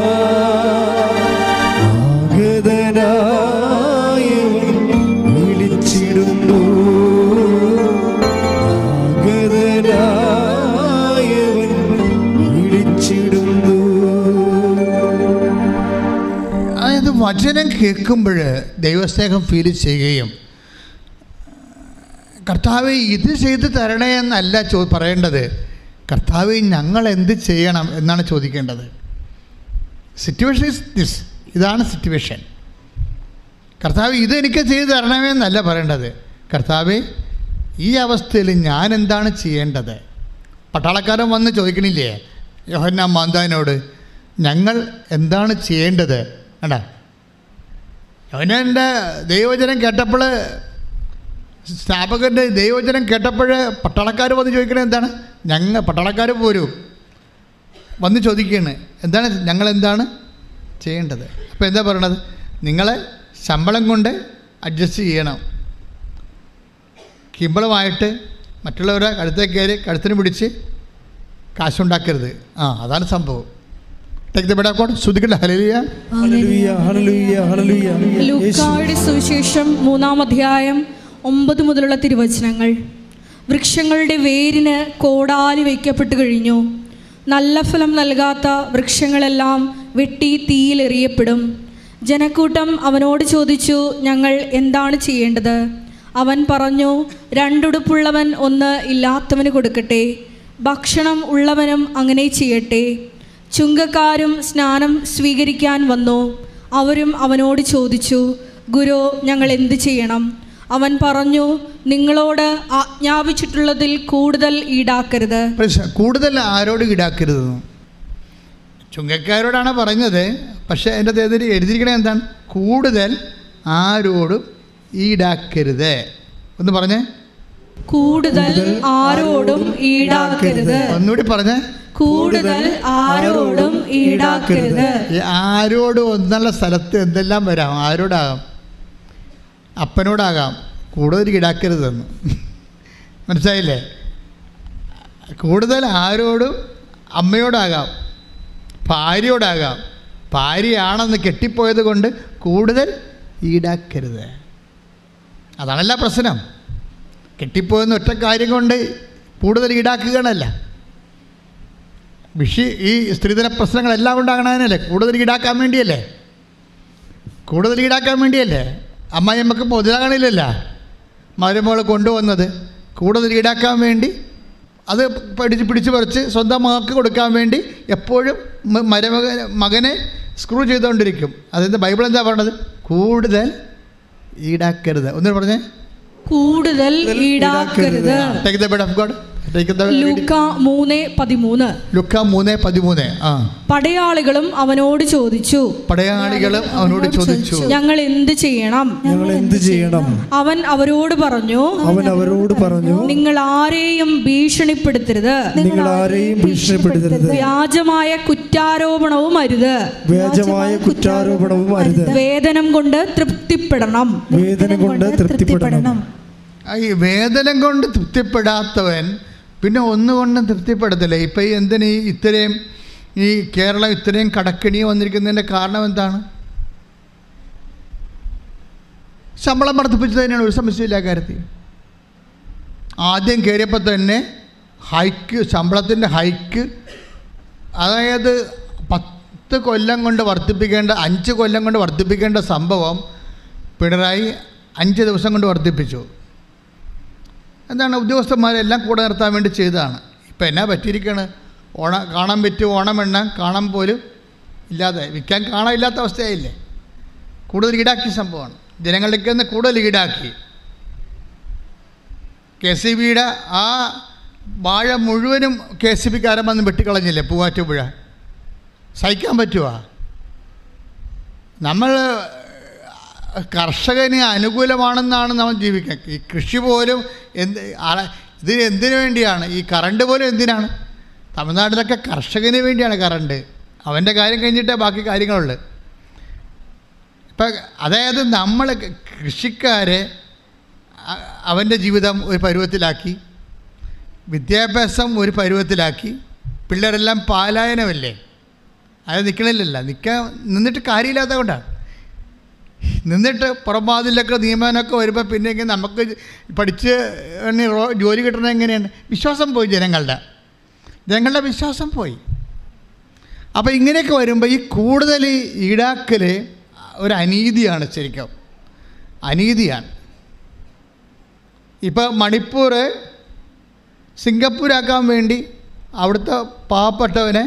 ആഗതനായവൻ വിളിച്ചിടുന്നു ആഗതനായവൻ വിളിച്ചിടുന്നു അതായത് വചനം കേൾക്കുമ്പോൾ ദൈവസ്നേഹം ഫീൽ ചെയ്യുകയും കർത്താവ് ഇത് ചെയ്ത് തരണേ എന്നല്ല ചോ പറയേണ്ടത് കർത്താവ് ഞങ്ങൾ എന്ത് ചെയ്യണം എന്നാണ് ചോദിക്കേണ്ടത് സിറ്റുവേഷൻ ഇസ് ദിസ് ഇതാണ് സിറ്റുവേഷൻ കർത്താവ് ഇത് എനിക്ക് ചെയ്തു തരണമേ എന്നല്ല പറയേണ്ടത് കർത്താവ് ഈ അവസ്ഥയിൽ ഞാൻ എന്താണ് ചെയ്യേണ്ടത് പട്ടാളക്കാരൻ വന്ന് ചോദിക്കണില്ലേ യോഹന്ന മാന്താവിനോട് ഞങ്ങൾ എന്താണ് ചെയ്യേണ്ടത് കണ്ടാ യോഹന്നാൻ്റെ ദൈവവചനം കേട്ടപ്പോൾ സ്ഥാപകൻ്റെ ദൈവവചനം കേട്ടപ്പോൾ പട്ടാളക്കാർ വന്ന് ചോദിക്കണത് എന്താണ് ഞങ്ങൾ പട്ടാളക്കാർ പോരും വന്ന് ചോദിക്കുകയാണ് എന്താണ് ഞങ്ങൾ എന്താണ് ചെയ്യേണ്ടത് അപ്പോൾ എന്താ പറയണത് നിങ്ങളെ ശമ്പളം കൊണ്ട് അഡ്ജസ്റ്റ് ചെയ്യണം കിമ്പളമായിട്ട് മറ്റുള്ളവരെ കഴുത്തേക്ക് കയറി കഴുത്തിന് പിടിച്ച് കാശുണ്ടാക്കരുത് ആ അതാണ് സംഭവം take the bed of God ശ്രുതിക്കട്ടെ ഹല്ലേലൂയ ഹല്ലേലൂയ ഹല്ലേലൂയ ഹല്ലേലൂയ യേശു ലൂക്കായുടെ സുവിശേഷം മൂന്നാം അധ്യായം ഒമ്പത് മുതലുള്ള തിരുവചനങ്ങൾ വൃക്ഷങ്ങളുടെ വേരിന് കോടാലി വയ്ക്കപ്പെട്ടു കഴിഞ്ഞു നല്ല ഫലം നൽകാത്ത വൃക്ഷങ്ങളെല്ലാം വെട്ടി തീയിലെറിയപ്പെടും ജനക്കൂട്ടം അവനോട് ചോദിച്ചു ഞങ്ങൾ എന്താണ് ചെയ്യേണ്ടത് അവൻ പറഞ്ഞു രണ്ടുടുപ്പുള്ളവൻ ഒന്ന് ഇല്ലാത്തവന് കൊടുക്കട്ടെ ഭക്ഷണം ഉള്ളവനും അങ്ങനെ ചെയ്യട്ടെ ചുങ്കക്കാരും സ്നാനം സ്വീകരിക്കാൻ വന്നു അവരും അവനോട് ചോദിച്ചു ഗുരു ഞങ്ങൾ എന്ത് ചെയ്യണം അവൻ പറഞ്ഞു നിങ്ങളോട് ആജ്ഞാപിച്ചിട്ടുള്ളതിൽ കൂടുതൽ ഈടാക്കരുത് പക്ഷേ കൂടുതൽ ആരോട് ഈടാക്കരുതെന്ന് ചുങ്കക്കാരോടാണ് പറഞ്ഞത് പക്ഷേ എൻ്റെ തേതിൽ എഴുതിയിരിക്കണത് എന്താണ് കൂടുതൽ ആരോടും ഈടാക്കരുത് ഒന്ന് പറഞ്ഞേ കൂടുതൽ ആരോടും ഈടാക്കരുത് ഒന്നുകൂടി പറഞ്ഞേ കൂടുതൽ ആരോടും ഈടാക്കരുത് ഈ ആരോടും എന്നുള്ള സ്ഥലത്ത് എന്തെല്ലാം വരാം ആരോടാകാം അപ്പനോടാകാം കൂടുതൽ ഈടാക്കരുതെന്ന് മനസ്സിലായില്ലേ കൂടുതൽ ആരോടും അമ്മയോടാകാം ഭാര്യയോടാകാം ഭാര്യയാണെന്ന് കെട്ടിപ്പോയത് കൊണ്ട് കൂടുതൽ ഈടാക്കരുത് അതാണല്ല പ്രശ്നം കെട്ടിപ്പോയെന്ന ഒറ്റ കാര്യം കൊണ്ട് കൂടുതൽ ഈടാക്കുകയാണല്ല വിഷി ഈ സ്ത്രീധന പ്രശ്നങ്ങളെല്ലാം ഉണ്ടാകണതിനല്ലേ കൂടുതൽ ഈടാക്കാൻ വേണ്ടിയല്ലേ കൂടുതൽ ഈടാക്കാൻ വേണ്ടിയല്ലേ അമ്മായിയമ്മക്ക് മുതലാകണില്ലല്ല മരുമകൾ കൊണ്ടുവന്നത് കൂടുതൽ ഈടാക്കാൻ വേണ്ടി അത് പിടിച്ച് പിടിച്ച് പറിച്ച് സ്വന്തം മകൾക്ക് കൊടുക്കാൻ വേണ്ടി എപ്പോഴും മ- മരുമക മകനെ സ്ക്രൂ ചെയ്തുകൊണ്ടിരിക്കും അതായത് ബൈബിൾ എന്താ പറഞ്ഞത് കൂടുതൽ ഈടാക്കരുത് ഒന്നും പറഞ്ഞേ കൂടുതൽ ഈടാക്കരുത് take the bed of God take the ലൂക്ക മൂന്ന് പതിമൂന്ന് ലുക്ക മൂന്ന് പതിമൂന്ന് ആ പടയാളികളും അവനോട് ചോദിച്ചു പടയാളികളും അവനോട് ചോദിച്ചു ഞങ്ങൾ എന്ത് ചെയ്യണം ഞങ്ങൾ എന്ത് ചെയ്യണം അവൻ അവരോട് പറഞ്ഞു അവൻ അവരോട് പറഞ്ഞു നിങ്ങൾ ആരെയും ഭീഷണിപ്പെടുത്തരുത് നിങ്ങൾ ആരെയും ഭീഷണിപ്പെടുത്തരുത് വ്യാജമായ കുറ്റാരോപണവും അരുത് വ്യാജമായ കുറ്റാരോപണവും അരുത് വേതനം കൊണ്ട് തൃപ്തിപ്പെടണം വേദന കൊണ്ട് തൃപ്തിപ്പെടണം ആ ഈ വേദനം കൊണ്ട് തൃപ്തിപ്പെടാത്തവൻ പിന്നെ ഒന്നുകൊണ്ടും തൃപ്തിപ്പെടത്തില്ല ഇപ്പം ഈ എന്തിന് ഈ ഇത്രയും ഈ കേരളം ഇത്രയും കടക്കണി വന്നിരിക്കുന്നതിൻ്റെ കാരണം എന്താണ് ശമ്പളം വർദ്ധിപ്പിച്ചത് തന്നെയാണ് ഒരു സംശയമില്ല കാര്യത്തിൽ ആദ്യം കയറിയപ്പോൾ തന്നെ ഹൈക്ക് ശമ്പളത്തിൻ്റെ ഹൈക്ക് അതായത് പത്ത് കൊല്ലം കൊണ്ട് വർദ്ധിപ്പിക്കേണ്ട അഞ്ച് കൊല്ലം കൊണ്ട് വർദ്ധിപ്പിക്കേണ്ട സംഭവം പിണറായി അഞ്ച് ദിവസം കൊണ്ട് വർദ്ധിപ്പിച്ചു എന്താണ് ഉദ്യോഗസ്ഥന്മാരെല്ലാം കൂടെ നിർത്താൻ വേണ്ടി ചെയ്തതാണ് ഇപ്പം എന്നാ പറ്റിയിരിക്കുകയാണ് ഓണ കാണാൻ പറ്റും ഓണമെണ്ണ കാണാൻ പോലും ഇല്ലാതെ വിൽക്കാൻ കാണാനില്ലാത്ത അവസ്ഥയായില്ലേ കൂടുതൽ ഈടാക്കിയ സംഭവമാണ് ജനങ്ങളിലേക്ക് നിന്ന് കൂടുതൽ ഈടാക്കി കെ സി ബിയുടെ ആ വാഴ മുഴുവനും കെ സി ബിക്കാരൻ വന്ന് വെട്ടിക്കളഞ്ഞില്ലേ പൂവാറ്റുപുഴ സഹിക്കാൻ പറ്റുമോ നമ്മൾ കർഷകന് അനുകൂലമാണെന്നാണ് നമ്മൾ ജീവിക്കുന്നത് ഈ കൃഷി പോലും എന്ത് ആ- ഇതിന് എന്തിനു വേണ്ടിയാണ് ഈ കറണ്ട് പോലും എന്തിനാണ് തമിഴ്നാട്ടിലൊക്കെ കർഷകന് വേണ്ടിയാണ് കറണ്ട് അവൻ്റെ കാര്യം കഴിഞ്ഞിട്ടേ ബാക്കി കാര്യങ്ങളുള്ളൂ ഇപ്പം അതായത് നമ്മൾ കൃഷിക്കാരെ അ- അവൻ്റെ ജീവിതം ഒരു പരുവത്തിലാക്കി വിദ്യാഭ്യാസം ഒരു പരുവത്തിലാക്കി പിള്ളേരെല്ലാം പാലായനമല്ലേ അത് നിൽക്കണില്ലല്ല നിൽക്കാൻ നിന്നിട്ട് കാര്യമില്ലാത്ത കൊണ്ടാണ് നിന്നിട്ട് പുറംവാതിലൊക്കെ നിയമനമൊക്കെ വരുമ്പോൾ പിന്നെ ഇങ്ങനെ നമുക്ക് പഠിച്ച് ഇനി റോ- ജോലി കിട്ടണത് എങ്ങനെയാണ് വിശ്വാസം പോയി ജനങ്ങളുടെ ജനങ്ങളുടെ വിശ്വാസം പോയി അപ്പോൾ ഇങ്ങനെയൊക്കെ വരുമ്പോൾ ഈ കൂടുതൽ ഈടാക്കൽ ഒരു അനീതിയാണ് ശരിക്കും അനീതിയാണ് ഇപ്പോൾ മണിപ്പൂർ സിംഗപ്പൂരാക്കാൻ വേണ്ടി അവിടുത്തെ പാവപ്പെട്ടവനെ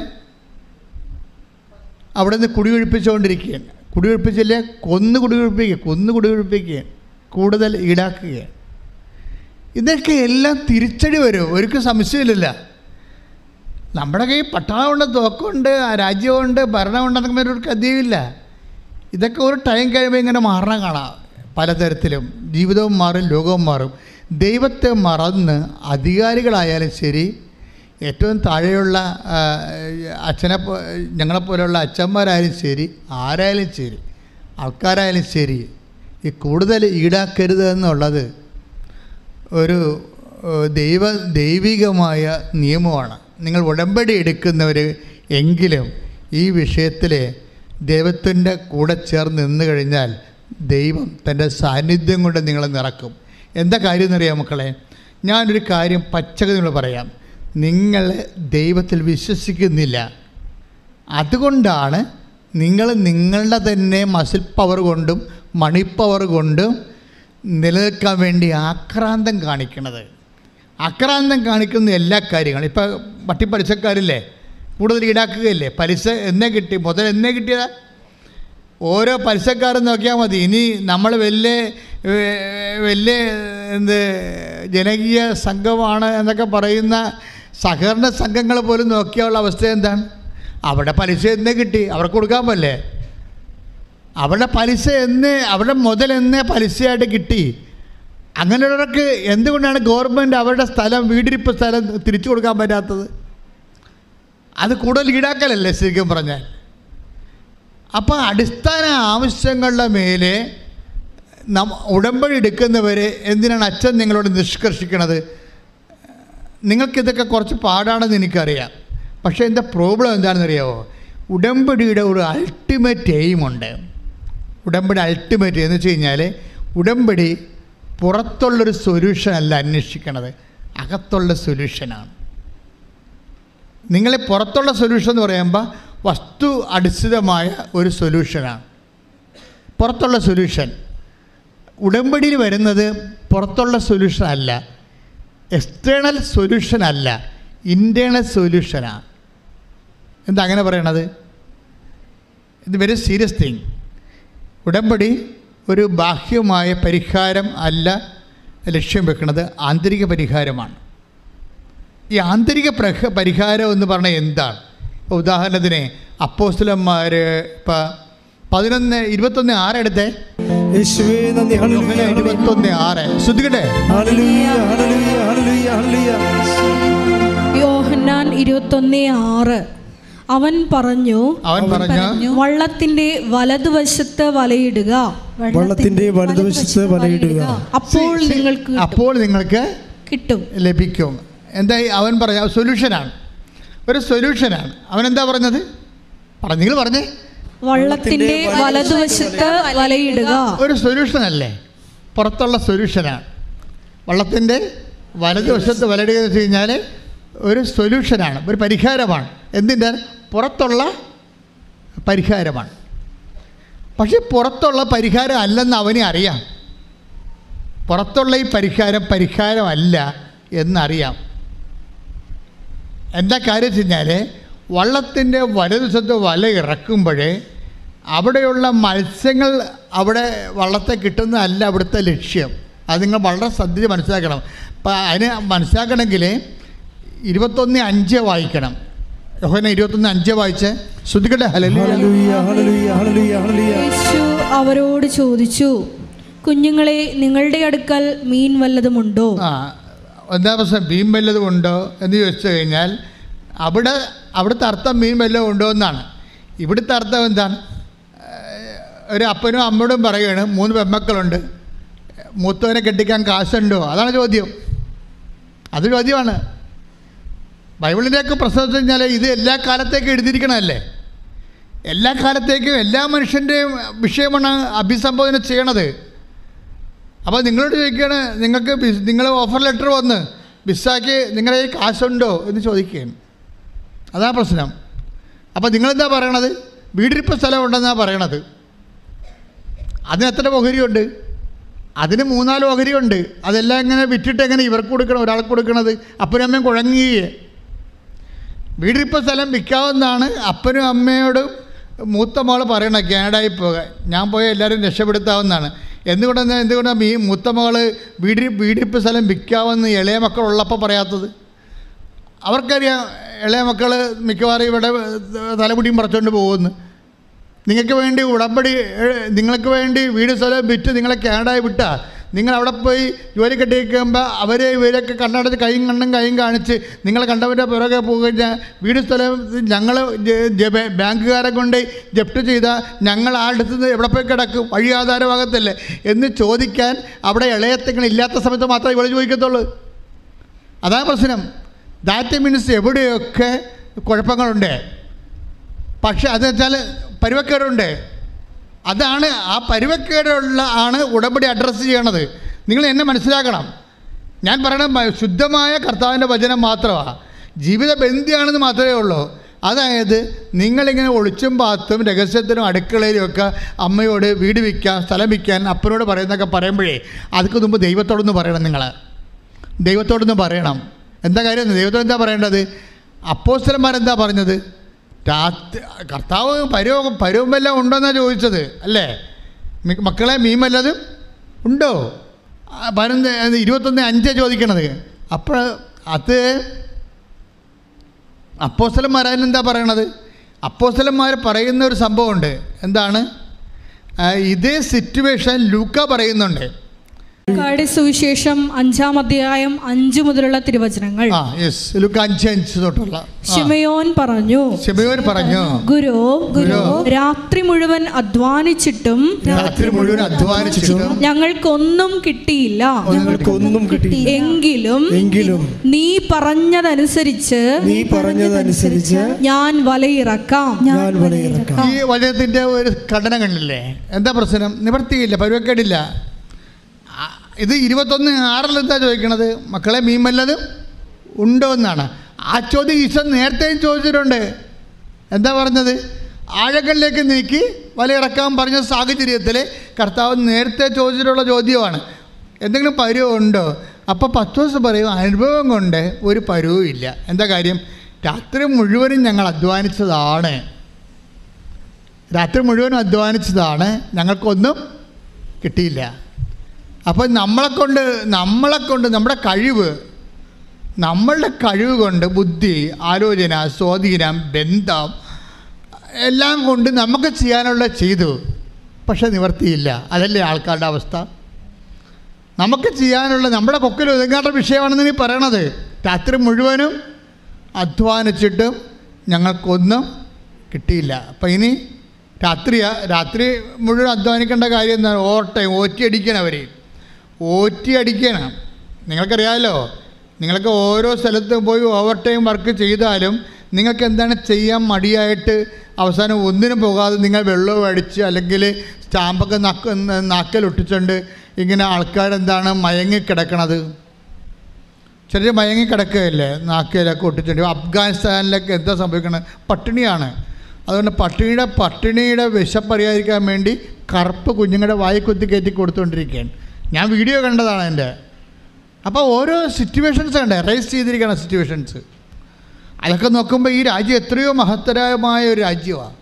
അവിടെ നിന്ന് കുടിയൊഴിപ്പിച്ചുകൊണ്ടിരിക്കുകയാണ് കുടിയൊഴിപ്പിച്ചില്ലേ കൊന്ന് കുടിയൊഴിപ്പിക്കുക കൊന്ന് കുടിയൊഴിപ്പിക്കുക കൂടുതൽ ഈടാക്കുകയാണ് ഇതൊക്കെ എല്ലാം തിരിച്ചടി വരും ഒരിക്കലും സംശയമില്ല നമ്മുടെ കയ്യിൽ പട്ടാളമുണ്ട് തോക്കുണ്ട് ആ രാജ്യമുണ്ട് ഭരണമുണ്ടെന്നൊക്കെ ഒരു ഗതിയില്ല ഇതൊക്കെ ഒരു ടൈം കഴിയുമ്പോൾ ഇങ്ങനെ മാറണം കാണാം പലതരത്തിലും ജീവിതവും മാറും ലോകവും മാറും ദൈവത്തെ മറന്ന് അധികാരികളായാലും ശരി ഏറ്റവും താഴെയുള്ള ആ, അച്ഛനെ പോ ഞങ്ങളെപ്പോലെയുള്ള അച്ഛന്മാരായാലും ശരി ആരായാലും ശരി ആൾക്കാരായാലും ശരി ഈ കൂടുതൽ ഈടാക്കരുത് എന്നുള്ളത് ഒരു ഏഹ്, ദൈവ ദൈവികമായ നിയമമാണ് നിങ്ങൾ ഉടമ്പടി എടുക്കുന്നവർ എങ്കിലും ഈ വിഷയത്തിൽ ദൈവത്തിൻ്റെ കൂടെ ചേർന്ന് നിന്ന് കഴിഞ്ഞാൽ ദൈവം തൻ്റെ സാന്നിധ്യം കൊണ്ട് നിങ്ങളെ നിറക്കും എന്താ കാര്യം എന്നറിയാം മക്കളെ ഞാനൊരു കാര്യം പച്ചക നിങ്ങൾ പറയാം നിങ്ങൾ ദൈവത്തിൽ വിശ്വസിക്കുന്നില്ല അതുകൊണ്ടാണ് നിങ്ങൾ നിങ്ങളുടെ തന്നെ മസിൽ പവർ കൊണ്ടും മണി പവർ കൊണ്ടും നിലനിൽക്കാൻ വേണ്ടി ആക്രാന്തം കാണിക്കുന്നത് ആക്രാന്തം കാണിക്കുന്ന എല്ലാ കാര്യങ്ങളും ഇപ്പോൾ പട്ടിപ്പലിശക്കാരില്ലേ കൂടുതൽ ഈടാക്കുകയല്ലേ പലിശ എന്നേ കിട്ടി മുതൽ എന്നേ കിട്ടിയതാ ഓരോ പലിശക്കാരും നോക്കിയാൽ മതി ഇനി നമ്മൾ വലിയ ഏർ, വലിയ എന്ത് ജനകീയ സംഘമാണ് എന്നൊക്കെ പറയുന്ന സഹകരണ സംഘങ്ങൾ പോലും നോക്കിയുള്ള അവസ്ഥ എന്താണ് അവിടെ പലിശ എന്നേ കിട്ടി അവർക്ക് കൊടുക്കാൻ പറ്റേ അവരുടെ പലിശ എന്ന് അവരുടെ മുതൽ എന്നേ പലിശയായിട്ട് കിട്ടി അങ്ങനെയുള്ളവർക്ക് എന്തുകൊണ്ടാണ് ഗവൺമെൻറ് അവരുടെ സ്ഥലം വീടിരിപ്പ് സ്ഥലം തിരിച്ചു കൊടുക്കാൻ പറ്റാത്തത് അത് കൂടുതൽ ഈടാക്കലല്ലേ ശരിക്കും പറഞ്ഞാൽ അപ്പോൾ അടിസ്ഥാന ആവശ്യങ്ങളുടെ മേലെ നം ഉടമ്പടി എടുക്കുന്നവർ എന്തിനാണ് അച്ഛൻ നിങ്ങളോട് നിഷ്കർഷിക്കണത് നിങ്ങൾക്കിതൊക്കെ കുറച്ച് പാടാണെന്ന് എനിക്കറിയാം പക്ഷേ എൻ്റെ പ്രോബ്ലം എന്താണെന്ന് അറിയാമോ ഉടമ്പടിയുടെ ഒരു അൾട്ടിമേറ്റ് എയിമുണ്ട് ഉടമ്പടി അൾട്ടിമേറ്റ് എന്ന് വെച്ച് കഴിഞ്ഞാൽ ഉടമ്പടി പുറത്തുള്ളൊരു സൊല്യൂഷൻ അല്ല അന്വേഷിക്കണത് അകത്തുള്ള സൊല്യൂഷനാണ് നിങ്ങളെ പുറത്തുള്ള സൊല്യൂഷൻ എന്ന് പറയുമ്പോൾ വസ്തു അടിസ്ഥിതമായ ഒരു സൊല്യൂഷനാണ് പുറത്തുള്ള സൊല്യൂഷൻ ഉടമ്പടിയിൽ വരുന്നത് പുറത്തുള്ള സൊല്യൂഷൻ അല്ല എക്സ്റ്റേണൽ സൊല്യൂഷൻ അല്ല ഇൻറ്റേണൽ സൊല്യൂഷനാണ് എന്താ അങ്ങനെ പറയണത് ഇത് വെരി സീരിയസ് തിങ് ഉടമ്പടി ഒരു ബാഹ്യമായ പരിഹാരം അല്ല ലക്ഷ്യം വെക്കുന്നത് ആന്തരിക പരിഹാരമാണ് ഈ ആന്തരിക പ്രഹ പരിഹാരം എന്ന് പറഞ്ഞാൽ എന്താണ് ഇപ്പോൾ ഉദാഹരണത്തിന് അപ്പോസ്തലന്മാർ ഇപ്പം പതിനൊന്ന് ഇരുപത്തൊന്ന് ആരെടുത്തേ യേശുവേ നന്ദി ഹല്ലേലൂയ ഇരുപത്തൊന്ന് ആറ് ശ്രദ്ധിക്കട്ടെ ഹല്ലേലൂയ ഹല്ലേലൂയ ഹല്ലേലൂയ ഹല്ലേലൂയ യോഹന്നാൻ ഇരുപത്തൊന്ന് ആറ് അവൻ പറഞ്ഞു അവൻ പറഞ്ഞു വള്ളത്തിന്റെ വലതുവശത്ത് വലയിടുക വള്ളത്തിന്റെ വലതുവശത്ത് വലയിടുക അപ്പോൾ നിങ്ങൾക്ക് അപ്പോൾ നിങ്ങൾക്ക് കിട്ടും ലഭിക്കും എന്തായി അവൻ പറഞ്ഞ സൊല്യൂഷനാണ് ഒരു സൊല്യൂഷനാണ് അവൻ എന്താ പറഞ്ഞത് പറ നിങ്ങൾ പറഞ്ഞേ വള്ളത്തിന്റെ വലതുവശത്ത് വലയിടുക ഒരു സൊല്യൂഷൻ അല്ലേ പുറത്തുള്ള സൊല്യൂഷനാണ് വള്ളത്തിൻ്റെ വലതുവശത്ത് വലടുക എന്ന് വെച്ച് കഴിഞ്ഞാൽ ഒരു സൊല്യൂഷനാണ് ഒരു പരിഹാരമാണ് എന്തിൻ്റെ പുറത്തുള്ള പരിഹാരമാണ് പക്ഷെ പുറത്തുള്ള പരിഹാരം അല്ലെന്ന് അവനെ അറിയാം പുറത്തുള്ള ഈ പരിഹാരം പരിഹാരമല്ല എന്നറിയാം എന്താ കാര്യം വെച്ച് കഴിഞ്ഞാൽ വള്ളത്തിൻ്റെ വലതുവശത്ത് വല ഇറക്കുമ്പോഴേ അവിടെയുള്ള മത്സ്യങ്ങൾ അവിടെ വള്ളത്തെ കിട്ടുന്നതല്ല അവിടുത്തെ ലക്ഷ്യം അത് നിങ്ങൾ വളരെ ശ്രദ്ധിച്ച് മനസ്സിലാക്കണം അപ്പം അതിന് മനസ്സിലാക്കണമെങ്കിൽ ഇരുപത്തൊന്ന് അഞ്ച് വായിക്കണം യോഹന ഇരുപത്തൊന്ന് അഞ്ച് വായിച്ച് ശ്രദ്ധിക്കട്ടെ ഹലോ ഹല്ലേലൂയ ഹല്ലേലൂയ ഹല്ലേലൂയ ഹല്ലേലൂയ യേശു അവരോട് ചോദിച്ചു കുഞ്ഞുങ്ങളെ നിങ്ങളുടെ അടുക്കൽ മീൻ വല്ലതുമുണ്ടോ ആ എന്താ പ്രശ്നം മീൻ വല്ലതും ഉണ്ടോ എന്ന് ചോദിച്ചു കഴിഞ്ഞാൽ അവിടെ അവിടുത്തെ അർത്ഥം മീൻ വല്ലതും ഉണ്ടോ എന്നാണ് ഇവിടുത്തെ അർത്ഥം എന്താണ് ഏഹ് ഒരു അപ്പനും അമ്മയോടും പറയുകയാണ് മൂന്ന് പെമ്മക്കളുണ്ട് മൂത്തവനെ കെട്ടിക്കാൻ കാശുണ്ടോ അതാണ് ചോദ്യം അത് ചോദ്യമാണ് ബൈബിളിൻ്റെയൊക്കെ പ്രശ്നം വെച്ച് കഴിഞ്ഞാൽ ഇത് എല്ലാ കാലത്തേക്കും എഴുതിയിരിക്കണമല്ലേ എല്ലാ കാലത്തേക്കും എല്ലാ മനുഷ്യൻ്റെയും വിഷയമാണ് അഭിസംബോധന ചെയ്യണത് അപ്പോൾ നിങ്ങളോട് ചോദിക്കുകയാണ് നിങ്ങൾക്ക് ബിസ് നിങ്ങൾ ഓഫർ ലെറ്റർ വന്ന് ബിസ്സാക്ക് നിങ്ങളുടെ കയ്യിൽ കാശുണ്ടോ എന്ന് ചോദിക്കുകയാണ് അതാ പ്രശ്നം അപ്പോൾ നിങ്ങളെന്താ പറയണത് വീടിരിപ്പ് സ്ഥലം ഉണ്ടെന്നാണ് പറയണത് അതിന് എത്ര ഓഹരിയുണ്ട് അതിന് മൂന്നാല് ഓഹരിയുണ്ട് അതെല്ലാം ഇങ്ങനെ വിറ്റിട്ട് എങ്ങനെ ഇവർക്ക് കൊടുക്കണം ഒരാൾക്ക് കൊടുക്കണത് അപ്പനും അമ്മയും കുഴങ്ങിയേ വീടിരിപ്പ് സ്ഥലം വിൽക്കാവുന്നതാണ് അപ്പനും അമ്മയോടും മൂത്ത മോൾ പറയണം കാനഡയിൽ പോകാൻ ഞാൻ പോയ എല്ലാവരും രക്ഷപ്പെടുത്താവുന്നതാണ് എന്തുകൊണ്ടെന്ന് എന്തുകൊണ്ടാണ് ഈ മൂത്ത മകൾ വീടി വീടിരിപ്പ് സ്ഥലം വിൽക്കാമെന്ന് ഇളയ മക്കളുള്ളപ്പോൾ പറയാത്തത് അവർക്കറിയാം ഇളയ മക്കൾ മിക്കവാറും ഇവിടെ തലമുടിയും പറിച്ചുകൊണ്ട് പോകുമെന്ന് നിങ്ങൾക്ക് വേണ്ടി ഉടമ്പടി ഏഹ്, നിങ്ങൾക്ക് വേണ്ടി വീട് സ്ഥലം വിറ്റ് നിങ്ങളെ കാനഡയിൽ വിട്ടാൽ നിങ്ങൾ അവിടെ പോയി ജോലി കെട്ടിയിരിക്കുമ്പോൾ അവരെ ഇവരൊക്കെ കണ്ണടച്ച് കൈയും കണ്ണും കൈയും കാണിച്ച് നിങ്ങളെ കണ്ടവൻ്റെ പുറകെ പോയി കഴിഞ്ഞാൽ വീട് സ്ഥലം ഞങ്ങൾ ബാങ്കുകാരെ കൊണ്ട് ജപ്റ്റ് ചെയ്താൽ ഞങ്ങൾ ആ അടുത്ത് നിന്ന് എവിടെ പോയി കിടക്കും വഴി ആധാരഭാഗത്തല്ലേ എന്ന് ചോദിക്കാൻ അവിടെ ഇളയത്തങ്ങൾ ഇല്ലാത്ത സമയത്ത് മാത്രമേ ഇവിടെ ചോദിക്കത്തുള്ളൂ അതാണ് പ്രശ്നം ദാറ്റ് മീൻസ് എവിടെയൊക്കെ കുഴപ്പങ്ങളുണ്ട് പക്ഷെ അത് വെച്ചാൽ പരുവക്കേടുണ്ട് അതാണ് ആ പരുവക്കേടുള്ള ആണ് ഉടമ്പടി അഡ്രസ്സ് ചെയ്യണത് നിങ്ങൾ എന്നെ മനസ്സിലാക്കണം ഞാൻ പറയണത് മ- ശുദ്ധമായ കർത്താവിൻ്റെ വചനം മാത്രമാണ് ജീവിത ബന്ധിയാണെന്ന് മാത്രമേ ഉള്ളൂ അതായത് നിങ്ങളിങ്ങനെ ഒളിച്ചും പാത്തും രഹസ്യത്തിനും അടുക്കളയിലും ഒക്കെ അമ്മയോട് വീട് വിൽക്കാൻ സ്ഥലം വിൽക്കാൻ അപ്പനോട് പറയുന്നതൊക്കെ പറയുമ്പോഴേ അതിക്ക് മുമ്പ് ദൈവത്തോടൊന്ന് പറയണം നിങ്ങൾ ദൈവത്തോടൊന്ന് പറയണം എന്താ കാര്യം ദൈവത്തോട് എന്താ പറയേണ്ടത് അപ്പോസ്റ്റലന്മാരെന്താ പറഞ്ഞത് രാത്രി കർത്താവ് പരവും പരവും വല്ലതും ഉണ്ടോന്നാണ് ചോദിച്ചത് അല്ലേ മി- മക്കളെ മീൻ വല്ലതും ഉണ്ടോ ആ, പതിനൊന്ന് ഇരുപത്തൊന്ന് അഞ്ച് ചോദിക്കണത് അപ്പോൾ അത് അപ്പോസ്റ്റലന്മാർ അതിനെന്താ പറയണത് അപ്പോസ്റ്റലന്മാർ പറയുന്ന ഒരു സംഭവമുണ്ട് എന്താണ് ആ, ഇതേ സിറ്റുവേഷൻ ലൂക്ക പറയുന്നുണ്ട് കാടി സുവിശേഷം അഞ്ചാം അധ്യായം അഞ്ചു മുതലുള്ള തിരുവചനങ്ങൾ ആ യെസ് ലൂക്ക അഞ്ച് അഞ്ച് തൊട്ടുള്ള ആ. ഷിമയോൻ പറഞ്ഞു ശിമയോൻ പറഞ്ഞു ഗുരു ഗുരു, രാത്രി മുഴുവൻ അധ്വാനിച്ചിട്ടും രാത്രി മുഴുവൻ അധ്വാനിച്ചിട്ടും ഞങ്ങൾക്കൊന്നും കിട്ടിയില്ല ഞങ്ങൾക്കൊന്നും കിട്ടി എങ്കിലും എങ്കിലും നീ പറഞ്ഞതനുസരിച്ച് നീ പറഞ്ഞതനുസരിച്ച് ഞാൻ വലയിറക്കാം ഞാൻ വലയിറക്കാം ഈ വചനത്തിൻ്റെ ഒരു ഘടന കണ്ടില്ലേ എന്താ പ്രശ്നം നിവർത്തിയില്ല പരുവക്കേടില്ല ആ, ഇത് ഇരുപത്തൊന്ന് ആറിൽ എന്താ ചോദിക്കണത് മക്കളെ മീൻ വല്ലതും ഉണ്ടോ എന്നാണ് ആ ചോദ്യം ഈശോ നേരത്തെയും ചോദിച്ചിട്ടുണ്ട് എന്താ പറഞ്ഞത് ആഴങ്ങളിലേക്ക് നീക്കി വലയിറക്കാൻ പറഞ്ഞ സാഹചര്യത്തിൽ കർത്താവ് നേരത്തെ ചോദിച്ചിട്ടുള്ള ചോദ്യമാണ് എന്തെങ്കിലും പരുവം ഉണ്ടോ അപ്പോൾ പത്ത് ദിവസം പറയും അനുഭവം കൊണ്ട് ഒരു പരുവും ഇല്ല എന്താ കാര്യം രാത്രി മുഴുവനും ഞങ്ങൾ അധ്വാനിച്ചതാണ് രാത്രി മുഴുവനും അധ്വാനിച്ചതാണ് ഞങ്ങൾക്കൊന്നും കിട്ടിയില്ല അപ്പോൾ നമ്മളെ കൊണ്ട് നമ്മളെ കൊണ്ട് നമ്മുടെ കഴിവ് നമ്മളുടെ കഴിവ് കൊണ്ട് ബുദ്ധി ആലോചന സ്വാധീനം ബന്ധം എല്ലാം കൊണ്ട് നമുക്ക് ചെയ്യാനുള്ള ചെയ്തു പക്ഷെ നിവർത്തിയില്ല അതല്ലേ ആൾക്കാരുടെ അവസ്ഥ നമുക്ക് ചെയ്യാനുള്ള നമ്മുടെ കൊക്കിൽ ഒതുങ്ങാത്ത വിഷയമാണെന്ന് നീ പറയണത് രാത്രി മുഴുവനും അധ്വാനിച്ചിട്ടും ഞങ്ങൾക്കൊന്നും കിട്ടിയില്ല അപ്പം ഇനി രാത്രിയാ രാത്രി മുഴുവൻ അധ്വാനിക്കേണ്ട കാര്യം എന്താണ് ഓവർ ടൈം ഓറ്റി അടിക്കണം അവർ ഓറ്റി അടിക്കണം നിങ്ങൾക്കറിയാമല്ലോ നിങ്ങൾക്ക് ഓരോ സ്ഥലത്തും പോയി ഓവർ ടൈം വർക്ക് ചെയ്താലും നിങ്ങൾക്ക് എന്താണ് ചെയ്യാൻ മടിയായിട്ട് അവസാനം ഒന്നിനും പോകാതെ നിങ്ങൾ വെള്ളവും അടിച്ച് അല്ലെങ്കിൽ സ്റ്റാമ്പൊക്കെ നക്ക നാക്കലൊട്ടിച്ചുകൊണ്ട് ഇങ്ങനെ ആൾക്കാരെന്താണ് മയങ്ങിക്കിടക്കണത് ചെറിയ മയങ്ങി കിടക്കുകയല്ലേ നാക്കിലൊക്കെ ഒട്ടിച്ചിട്ട് അഫ്ഗാനിസ്ഥാനിലൊക്കെ എന്താ സംഭവിക്കുന്നത് പട്ടിണിയാണ് അതുകൊണ്ട് പട്ടിണിയുടെ പട്ടിണിയുടെ വിശപ്പറിയാതിരിക്കാൻ വേണ്ടി കറുപ്പ് കുഞ്ഞുങ്ങളുടെ വായി കുത്തി കയറ്റി കൊടുത്തുകൊണ്ടിരിക്കുകയാണ് ഞാൻ വീഡിയോ കണ്ടതാണ് എൻ്റെ അപ്പോൾ ഓരോ സിറ്റുവേഷൻസ് ഉണ്ട് റൈസ് ചെയ്തിരിക്കുന്ന സിറ്റുവേഷൻസ് അതൊക്കെ നോക്കുമ്പോൾ ഈ രാജ്യം എത്രയോ മഹത്തരമായ ഒരു രാജ്യമാണ്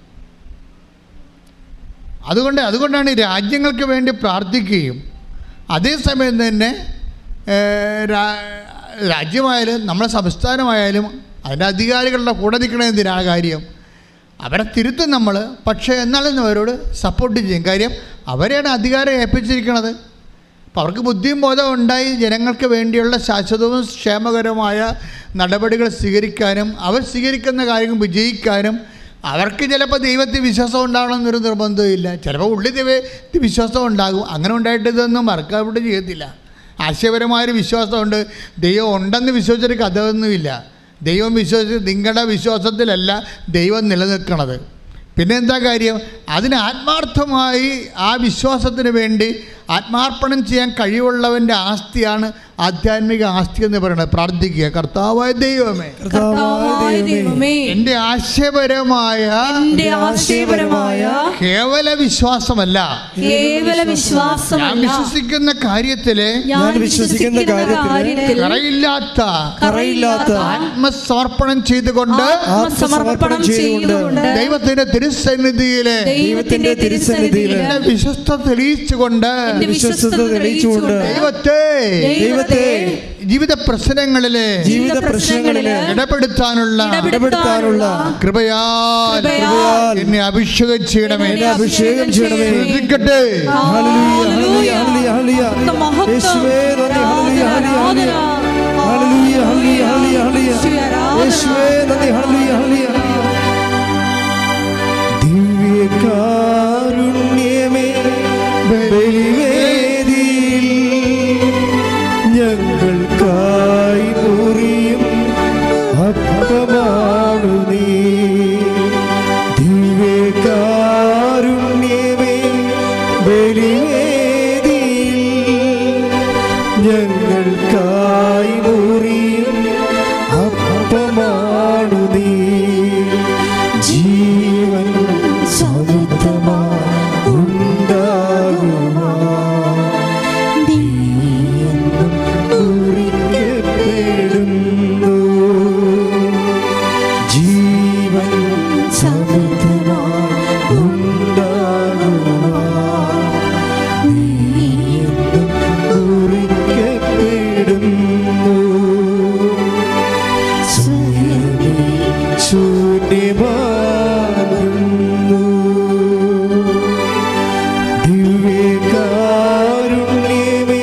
അതുകൊണ്ട് അതുകൊണ്ടാണ് ഈ രാജ്യങ്ങൾക്ക് വേണ്ടി പ്രാർത്ഥിക്കുകയും അതേസമയം തന്നെ ഏഹ്, രാ- രാജ്യമായാലും നമ്മുടെ സംസ്ഥാനമായാലും അതിൻ്റെ അധികാരികളുടെ കൂടെ നിൽക്കണ എന്തിനാണ് കാര്യം അവരെ തിരുത്തും നമ്മൾ പക്ഷേ എന്നാലും അവരോട് സപ്പോർട്ട് ചെയ്യും കാര്യം അവരെയാണ് അധികാരം ഏൽപ്പിച്ചിരിക്കുന്നത് അപ്പോൾ അവർക്ക് ബുദ്ധിയും ബോധവും ഉണ്ടായി ജനങ്ങൾക്ക് വേണ്ടിയുള്ള ശാശ്വതവും ക്ഷേമകരമായ നടപടികൾ സ്വീകരിക്കാനും അവർ സ്വീകരിക്കുന്ന കാര്യങ്ങൾ വിജയിക്കാനും അവർക്ക് ചിലപ്പോൾ ദൈവത്തിൽ വിശ്വാസം ഉണ്ടാവണമെന്നൊരു നിർബന്ധമില്ല ചിലപ്പോൾ ഉള്ളിൽ ദൈവത്തിൽ വിശ്വാസം ഉണ്ടാകും അങ്ങനെ ഉണ്ടായിട്ട് ഇതൊന്നും വർക്കൗട്ട് ചെയ്യത്തില്ല ആശയപരമായൊരു വിശ്വാസമുണ്ട് ദൈവം ഉണ്ടെന്ന് വിശ്വസിച്ചൊരു കഥയൊന്നുമില്ല ദൈവം വിശ്വസിച്ച് നിങ്ങളുടെ വിശ്വാസത്തിലല്ല ദൈവം നിലനിൽക്കണത് പിന്നെ എന്താ കാര്യം അതിന് ആത്മാർത്ഥമായി ആ വിശ്വാസത്തിന് വേണ്ടി ആത്മാർപ്പണം ചെയ്യാൻ കഴിവുള്ളവൻ്റെ ആസ്തിയാണ് ആധ്യാത്മിക ആസ്തി എന്ന് പറയുന്നത് പ്രാർത്ഥിക്കുക കർത്താവായ ദൈവമേ കർത്താവായ ദൈവമേ എൻ്റെ ആശയപരമായ എന്റെ ആശയപരമായ കേവല വിശ്വാസമല്ല കേവല ഞാൻ വിശ്വാസമല്ല വിശ്വസിക്കുന്ന കാര്യത്തില് ഞാൻ വിശ്വസിക്കുന്ന കാര്യത്തിൽ കറയില്ലാത്ത കറയില്ലാത്ത ആത്മസമർപ്പണം ചെയ്തുകൊണ്ട് ആത്മസമർപ്പണം ചെയ്തുകൊണ്ട് ദൈവത്തിന്റെ തിരുസന്നിധിയിലെ ദൈവത്തിന്റെ തിരുസന്നിധിയിൽ എന്റെ വിശ്വസ്ത തെളിയിച്ചുകൊണ്ട് എന്റെ വിശ്വസ്തത തെളിയിച്ചുകൊണ്ട് ദൈവത്തെ ദൈവത്തെ ജീവിത പ്രശ്നങ്ങളിലെ ജീവിത പ്രശ്നങ്ങളില് ഇടപെടുത്താനുള്ള ഇടപെടുത്താനുള്ള കൃപയാൽ കൃപയാൽ എന്നെ അഭിഷേകം ചെയ്യണമേ എന്നെ അഭിഷേകം ചെയ്യണമേ ശ്രദ്ധിക്കട്ടെ ഹല്ലേലൂയ, ഹല്ലേലൂയ, ഹല്ലേലൂയ. മഹത്വം, യേശുവേ, നന്ദി, ഹല്ലേലൂയ, ഹല്ലേലൂയ, ഹല്ലേലൂയ. ഹല്ലേലൂയ, ഹല്ലേലൂയ, ഹല്ലേലൂയ, ഹല്ലേലൂയ. യേശുവേ, നന്ദി, ഹല്ലേലൂയ, ഹല്ലേലൂയ. ദിവ്യകാരുണ്യമേ ബലിവേദിയിൽ ഞങ്ങൾക്കായി മുറിയും അപ്പമാണു നീ ദിവ്യകാരുണ്യമേ ബലിവേദിയിൽ ഞങ്ങൾക്കായി മുറിയും അപ്പമാണു നീ ജീവൻ സമൃദ്ധമാ ഉണ്ടാകുവാ നീയെന്നും കുറിക്കപ്പെടുന്നു ജീവൻ സമൃദ്ധമായി ഉണ്ടാകുവാ നീയെന്നും കുറിക്കപ്പെടുന്നു സ്വയമേ ശൂന്യമാകുന്നു ദിവ്യകാരുണ്യമേ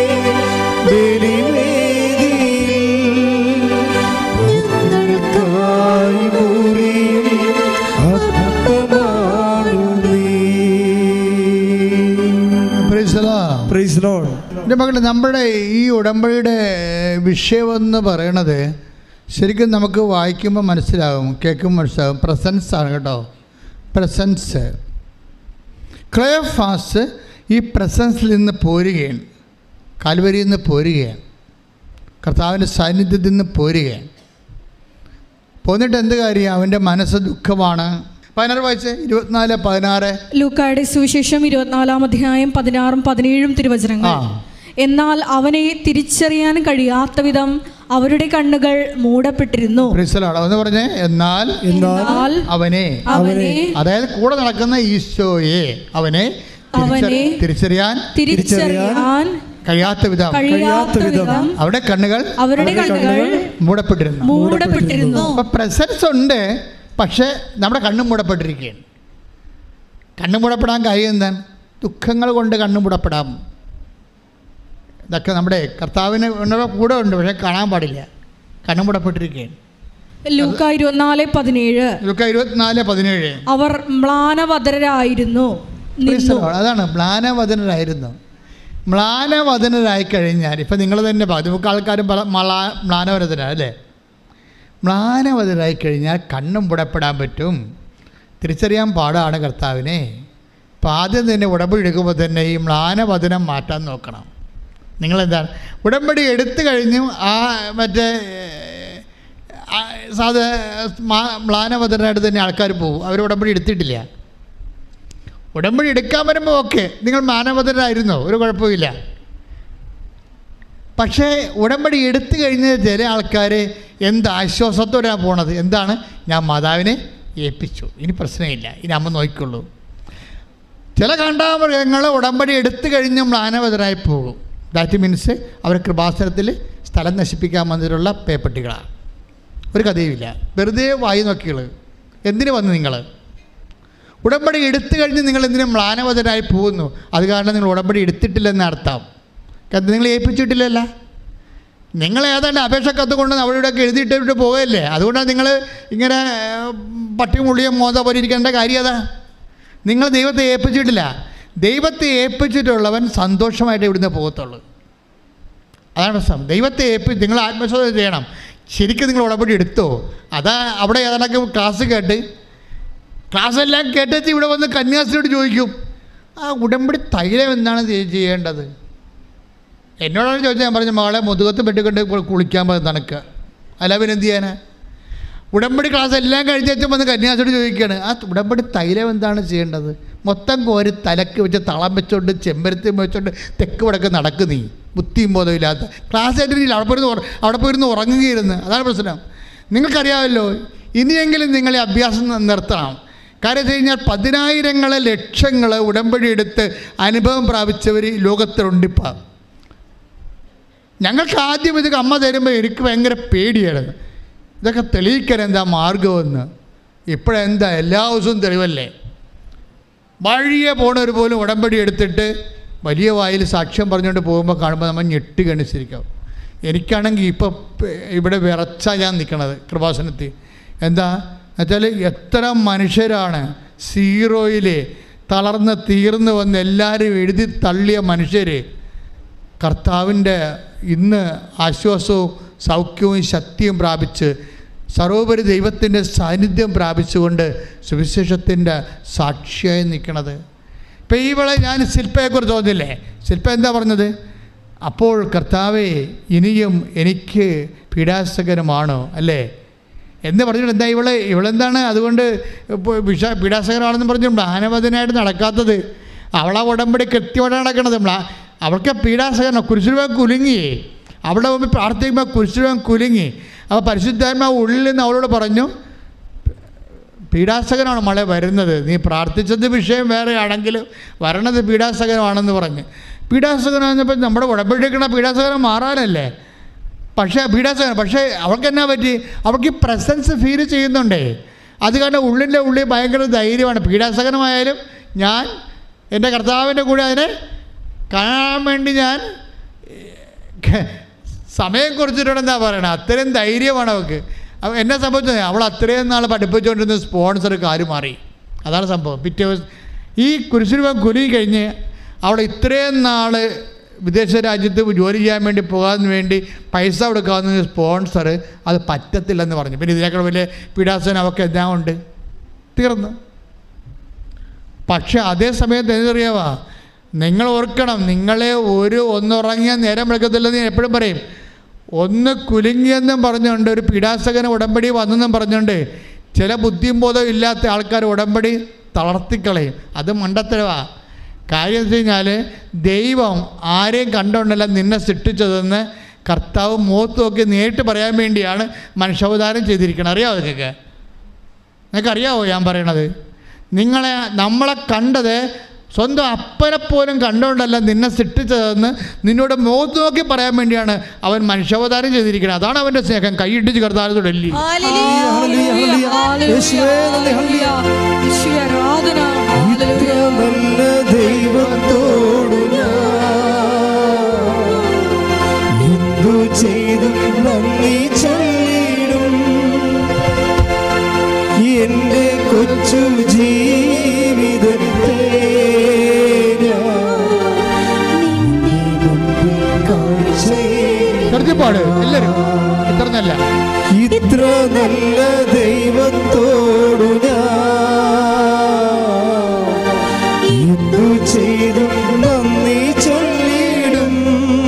ബലിവേദിയിൽ ഞങ്ങൾക്കായി മുറിയും അപ്പമാണു നീ Praise the Lord. Praise Lord എൻ്റെ മക്കളെ നമ്മുടെ ഈ ഉടമ്പടിയുടെ വിഷയമെന്ന് പറയണത് ശരിക്കും നമുക്ക് വായിക്കുമ്പോൾ മനസ്സിലാകും കേൾക്കുമ്പോൾ മനസ്സിലാകും പ്രസൻസ് ആണ് കേട്ടോ പ്രസൻസ് ക്ലയോഫാസ് ഈ പ്രസൻസിൽ നിന്ന് പോരുകയാണ് കാൽവരിയിൽ നിന്ന് പോരുകയാണ് കർത്താവിൻ്റെ സാന്നിധ്യത്തിൽ നിന്ന് പോരുകയാണ് പോന്നിട്ട് എന്ത് കാര്യം അവൻ്റെ മനസ്സ് ദുഃഖമാണ് പതിനാറ് വായിച്ച് ഇരുപത്തിനാല് പതിനാറ് ലൂക്കായുടെ സുവിശേഷം ഇരുപത്തിനാലാം അധ്യായം പതിനാറും പതിനേഴും തിരുവചനങ്ങൾ ആ. എന്നാൽ അവനെ തിരിച്ചറിയാൻ കഴിയാത്ത വിധം അവരുടെ കണ്ണുകൾ മൂടപ്പെട്ടിരുന്നു പ്രിസലാണ് എന്ന് പറഞ്ഞേ എന്നാൽ എന്നാൽ അവനെ അവനെ അതായത് കൂടെ നടക്കുന്ന ഈശോയെ അവനെ തിരിച്ചറി- അവനെ തിരിച്ചറിയാൻ തിരിച്ചറിയാൻ കഴിയാത്ത വിധം കഴിയാത്ത വിധം അവിടെ കണ്ണുകൾ അവരുടെ കണ്ണുകൾ മൂടപ്പെട്ടിരുന്നു മൂടപ്പെട്ടിരുന്നു അപ്പൊ പ്രസൻസ് ഉണ്ട് പക്ഷേ നമ്മുടെ കണ്ണ് മൂടപ്പെട്ടിരിക്കുകയാണ് കണ്ണ് മൂടപ്പെടാൻ കാര്യം എന്താണ് ദുഃഖങ്ങൾ കൊണ്ട് കണ്ണ് മൂടപ്പെടാം ഇതൊക്കെ നമ്മുടെ കർത്താവിന് ഉള്ള കൂടെ ഉണ്ട് പക്ഷേ കാണാൻ പാടില്ല കണ്ണ് മൂടപ്പെട്ടിരിക്കുകയാണ് ലൂക്ക ഇരുപത്തിനാല് പതിനേഴ് ഇതൊക്കെ ഇരുപത്തിനാല് പതിനേഴ് അവർ മ്ലാനവതരായിരുന്നു Praise the നിന്നു Lord. അതാണ് മ്ലാനവദനരായിരുന്നു മ്ലാനവദനരായി കഴിഞ്ഞാൽ ഇപ്പം നിങ്ങൾ തന്നെ പതിമുക്ക ആൾക്കാരും പല മളാ മ്ലാനവദന അല്ലേ മ്ലാനവദനായി കഴിഞ്ഞാൽ കണ്ണും പുടപ്പെടാൻ പറ്റും തിരിച്ചറിയാൻ പാടാണ് കർത്താവിനെ അപ്പം ആദ്യം തന്നെ ഉടമ്പടി എടുക്കുമ്പോൾ തന്നെ ഈ മ്ലാനവദനം മാറ്റാൻ നോക്കണം നിങ്ങളെന്താണ് ഉടമ്പടി എടുത്തു കഴിഞ്ഞു ആ മറ്റേ ആ, സാധാ മാ- മ്ലാനവദനായിട്ട് തന്നെ ആൾക്കാർ പോകും അവർ ഉടമ്പടി എടുത്തിട്ടില്ല ഉടമ്പടി എടുക്കാൻ വരുമ്പോൾ ഓക്കെ നിങ്ങൾ മാനവതരായിരുന്നോ ഒരു കുഴപ്പമില്ല പക്ഷേ ഉടമ്പടി എടുത്തു കഴിഞ്ഞ ചില ആൾക്കാർ എന്ത് ആശ്വാസത്തോടെയാണ് പോണത് എന്താണ് ഞാൻ മാതാവിനെ ഏൽപ്പിച്ചു ഇനി പ്രശ്നമില്ല ഇനി അമ്മ നോക്കിക്കൊള്ളൂ ചില കാണ്ടാമൃഗങ്ങൾ ഉടമ്പടി എടുത്തു കഴിഞ്ഞ് മ്ലാനവതരായി പോകും ദാറ്റ് മീൻസ് അവർ കൃപാസനത്തിൽ സ്ഥലം നശിപ്പിക്കാൻ വന്നിട്ടുള്ള പേപ്പട്ടികളാണ് ഒരു കഥയുമില്ല വെറുതെ വായി നോക്കികൾ എന്തിനു വന്നു നിങ്ങൾ ഉടമ്പടി എടുത്തു കഴിഞ്ഞ് നിങ്ങൾ എന്തിനും മ്ലാനവതരായി പോകുന്നു അത് കാരണം നിങ്ങൾ ഉടമ്പടി എടുത്തിട്ടില്ലെന്ന് അർത്ഥം കാരണം നിങ്ങൾ ഏൽപ്പിച്ചിട്ടില്ലല്ല നിങ്ങൾ ഏതാണ്ട് അപേക്ഷ കത്ത് കൊണ്ട് അവിടെ ഇവിടെയൊക്കെ എഴുതിയിട്ടിട്ട് പോവുകയല്ലേ അതുകൊണ്ടാണ് നിങ്ങൾ ഇങ്ങനെ ഏർ, പട്ടി മുള്ളിയും മോത പോലെ ഇരിക്കേണ്ട കാര്യം അതാ നിങ്ങൾ ദൈവത്തെ ഏൽപ്പിച്ചിട്ടില്ല ദൈവത്തെ ഏൽപ്പിച്ചിട്ടുള്ളവൻ സന്തോഷമായിട്ട് ഇവിടുന്ന് പോകത്തുള്ളൂ അതാണ് പ്രശ്നം ദൈവത്തെ ഏൽപ്പിച്ച് നിങ്ങൾ ആത്മശോധന ചെയ്യണം ശരിക്കും നിങ്ങൾ ഉടമ്പടി എടുത്തോ അതാ അവിടെ ഏതാണ്ടൊക്കെ ക്ലാസ് കേട്ട് ക്ലാസ് എല്ലാം കേട്ടിട്ട് ഇവിടെ വന്ന് കന്യാസ്ത്രീയോട് ചോദിക്കും ആ ഉടമ്പടി തൈലം എന്താണ് ചെയ്- ചെയ്യേണ്ടത് എന്നോടാണ് ചോദിച്ചത് ഞാൻ പറഞ്ഞു മകളെ മുതുകത്ത് പെട്ടിക്കൊണ്ട് കു- കുളിക്കാൻ പോകുന്ന തണുക്കുക അല്ല പിന്നെ എന്ത് ചെയ്യാനാ ഉടമ്പടി ക്ലാസ് എല്ലാം കഴിഞ്ഞേച്ചും വന്ന് കന്യാസിയോട് ചോദിക്കുകയാണ് ആ ഉടമ്പടി തൈലം എന്താണ് ചെയ്യേണ്ടത് മൊത്തം കോരി തലക്ക് വെച്ച് തളം വെച്ചോണ്ട് ചെമ്പരത്തി വെച്ചോണ്ട് തെക്ക് വടക്ക് നടക്ക് നീ ബുദ്ധിയും ബോധമില്ലാത്ത ക്ലാസ് ആയിട്ട് അവിടെ പോയിരുന്ന് ഉറ- അവിടെ പോയിരുന്ന് ഉറങ്ങുകയായിരുന്നു അതാണ് പ്രശ്നം നിങ്ങൾക്കറിയാമല്ലോ ഇനിയെങ്കിലും നിങ്ങൾ ഈ അഭ്യാസം നി- നിർത്തണം കാര്യം വെച്ച് കഴിഞ്ഞാൽ പതിനായിരങ്ങളെ ലക്ഷങ്ങൾ ഉടമ്പടി എടുത്ത് അനുഭവം പ്രാപിച്ചവർ ഈ ലോകത്തിലുണ്ടിപ്പോൾ ഞങ്ങൾക്ക് ആദ്യം ഇത് അമ്മ തരുമ്പോൾ എനിക്ക് ഭയങ്കര പേടിയായിരുന്നു ഇതൊക്കെ തെളിയിക്കാൻ എന്താ മാർഗമെന്ന് ഇപ്പോഴെന്താ എല്ലാ ദിവസവും തെളിവല്ലേ വഴിയെ പോണവർ പോലും ഉടമ്പടി എടുത്തിട്ട് വലിയ വായിൽ സാക്ഷ്യം പറഞ്ഞുകൊണ്ട് പോകുമ്പോൾ കാണുമ്പോൾ നമ്മൾ ഞെട്ടി കണിച്ചിരിക്കും എനിക്കാണെങ്കിൽ ഇപ്പോൾ ഇവിടെ വിറച്ചാ ഞാൻ നിൽക്കണത് കൃപാസനത്തിൽ എന്താ എന്നുവെച്ചാൽ എത്ര മനുഷ്യരാണ് സീറോയിൽ തളർന്ന് തീർന്ന് വന്ന് എല്ലാവരും എഴുതി തള്ളിയ മനുഷ്യർ കർത്താവിൻ്റെ ഇന്ന് ആശ്വാസവും സൗഖ്യവും ശക്തിയും പ്രാപിച്ച് സർവോപരി ദൈവത്തിൻ്റെ സാന്നിധ്യം പ്രാപിച്ചുകൊണ്ട് സുവിശേഷത്തിൻ്റെ സാക്ഷിയായി നിൽക്കണത് ഇപ്പം ഈ വേള ഞാൻ ശില്പയെക്കുറിച്ച് തോന്നില്ലേ ശില്പ എന്താ പറഞ്ഞത് അപ്പോൾ കർത്താവേ ഇനിയും എനിക്ക് പീഡാസകരമാണോ അല്ലേ എന്ന് പറഞ്ഞിട്ട് എന്താ ഇവളെ ഇവളെന്താണ് അതുകൊണ്ട് ഇപ്പോൾ വിഷ പീഡാസകരമാണെന്ന് പറഞ്ഞുകൊണ്ട് ആനവദനായിട്ട് നടക്കാത്തത് അവളെ ഉടമ്പടി കൃത്യമായിട്ട് നടക്കണത് നമ്മളാ അവൾക്ക് പീഡാസകരണം കുരിശുരൂപം കുലുങ്ങി അവളുടെ മുമ്പിൽ പ്രാർത്ഥിക്കുമ്പോൾ കുരിശുരൂപം കുലുങ്ങി അപ്പോൾ പരിശുദ്ധാത്മാവ് ഉള്ളിൽ നിന്ന് അവളോട് പറഞ്ഞു പീഡാസകനാണ് മഴ വരുന്നത് നീ പ്രാർത്ഥിച്ചത് വിഷയം വേറെ ആണെങ്കിലും വരണത് പീഡാസകനമാണെന്ന് പറഞ്ഞ് പീഡാസകനാണെന്നപ്പോൾ നമ്മുടെ ഉടമ്പടിക്കണ പീഡാസകനം മാറാനല്ലേ പക്ഷേ പീഡാസകനം പക്ഷേ അവൾക്ക് എന്നാ പറ്റി അവൾക്ക് ഈ പ്രസൻസ് ഫീൽ ചെയ്യുന്നുണ്ടേ അത് കാരണം ഉള്ളിൻ്റെ ഉള്ളിൽ ഭയങ്കര ധൈര്യമാണ് പീഡാസകനമായാലും ഞാൻ എൻ്റെ കർത്താവിൻ്റെ കൂടെ അതിനെ കാണാൻ വേണ്ടി ഞാൻ ഏഹ്, സമയം കുറിച്ചിട്ടുണ്ട് എന്താ പറയണത് അത്രയും ധൈര്യമാണ് അവൾക്ക് അവ- എന്നെ സംഭവിച്ചത് അവൾ അത്രയും നാൾ പഠിപ്പിച്ചുകൊണ്ടിരുന്ന സ്പോൺസർ കാര്യം മാറി അതാണ് സംഭവം പിറ്റേ ദിവസം ഈ കുരിശുരൂപം കുലുങ്ങി കഴിഞ്ഞ് അവൾ ഇത്രയും നാൾ വിദേശ രാജ്യത്ത് ജോലി ചെയ്യാൻ വേണ്ടി പോകാൻ വേണ്ടി പൈസ കൊടുക്കാവുന്ന സ്പോൺസർ അത് പറ്റത്തില്ലെന്ന് പറഞ്ഞു പിന്നെ ഇതിനേക്കാൾ വലിയ പീഡാസനം അവൾക്ക് എന്താ ഉണ്ട് തീർന്നു പക്ഷെ അതേ സമയത്ത് എന്തറിയാവാ നിങ്ങൾ ഓർക്കണം നിങ്ങളെ ഒരു ഒന്നുറങ്ങിയ നേരം വെളുക്കത്തില്ലെന്ന് ഞാൻ എപ്പോഴും പറയും ഒന്ന് കുലുങ്ങിയെന്നും പറഞ്ഞുകൊണ്ട് ഒരു പീഡാസകന് ഉടമ്പടി വന്നെന്നും പറഞ്ഞുകൊണ്ട് ചില ബുദ്ധിയും ബോധവും ഇല്ലാത്ത ആൾക്കാർ ഉടമ്പടി തളർത്തിക്കളയും അത് മണ്ടത്തരവാ കാര്യം എന്ന് വെച്ച് കഴിഞ്ഞാൽ ദൈവം ആരെയും കണ്ടുകൊണ്ടല്ല നിന്നെ സൃഷ്ടിച്ചതെന്ന് കർത്താവ് മുഖത്ത് നോക്കി നേരിട്ട് പറയാൻ വേണ്ടിയാണ് മനുഷ്യാവതാരം ചെയ്തിരിക്കുന്നത് അറിയാമോ നിങ്ങൾക്ക് നിങ്ങൾക്കറിയാവോ ഞാൻ പറയണത് നിങ്ങളെ നമ്മളെ കണ്ടത് സ്വന്തം അപ്പനെ പോലും കണ്ടുകൊണ്ടല്ല നിന്നെ സൃഷ്ടിച്ചതെന്ന് നിന്നോട് മുഖത്ത് നോക്കി പറയാൻ വേണ്ടിയാണ് അവൻ മനുഷ്യാവതാരം ചെയ്തിരിക്കുന്നത് അതാണ് അവൻ്റെ സ്നേഹം കൈയിട്ടിച്ച് കർത്താരത്തോടെ അല്ലേ ഹല്ലേലൂയ, ഹല്ലേലൂയ. യേശുവേ, നന്ദി, ഹല്ലേലൂയ. യേശുവേ, ആരാധന ഇത്ര നല്ല ദൈവത്തോടു ഞാൻ എന്തു ചെയ്തും നന്ദി ചൊല്ലിടും എന്റെ കൊച്ചു ജീവിതത്തെ ഞാൻ നിന്റെ മുമ്പിൽ കാഴ്ചയേകാം. നിർത്തിപ്പാട് എല്ലാവരും ഇത്രന്നല്ല ഇത്ര നല്ല ദൈവത്തോടു ഞാൻ എന്തു ചെയ്തും നന്ദി ചൊല്ലിടും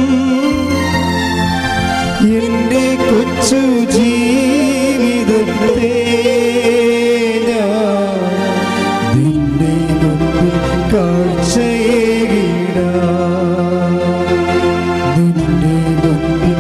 എന്റെ കൊച്ചു ജീവിതത്തെ ഞാൻ നിന്റെ മുമ്പിൽ കാഴ്ചയേകിടാം നിന്റെ മുമ്പിൽ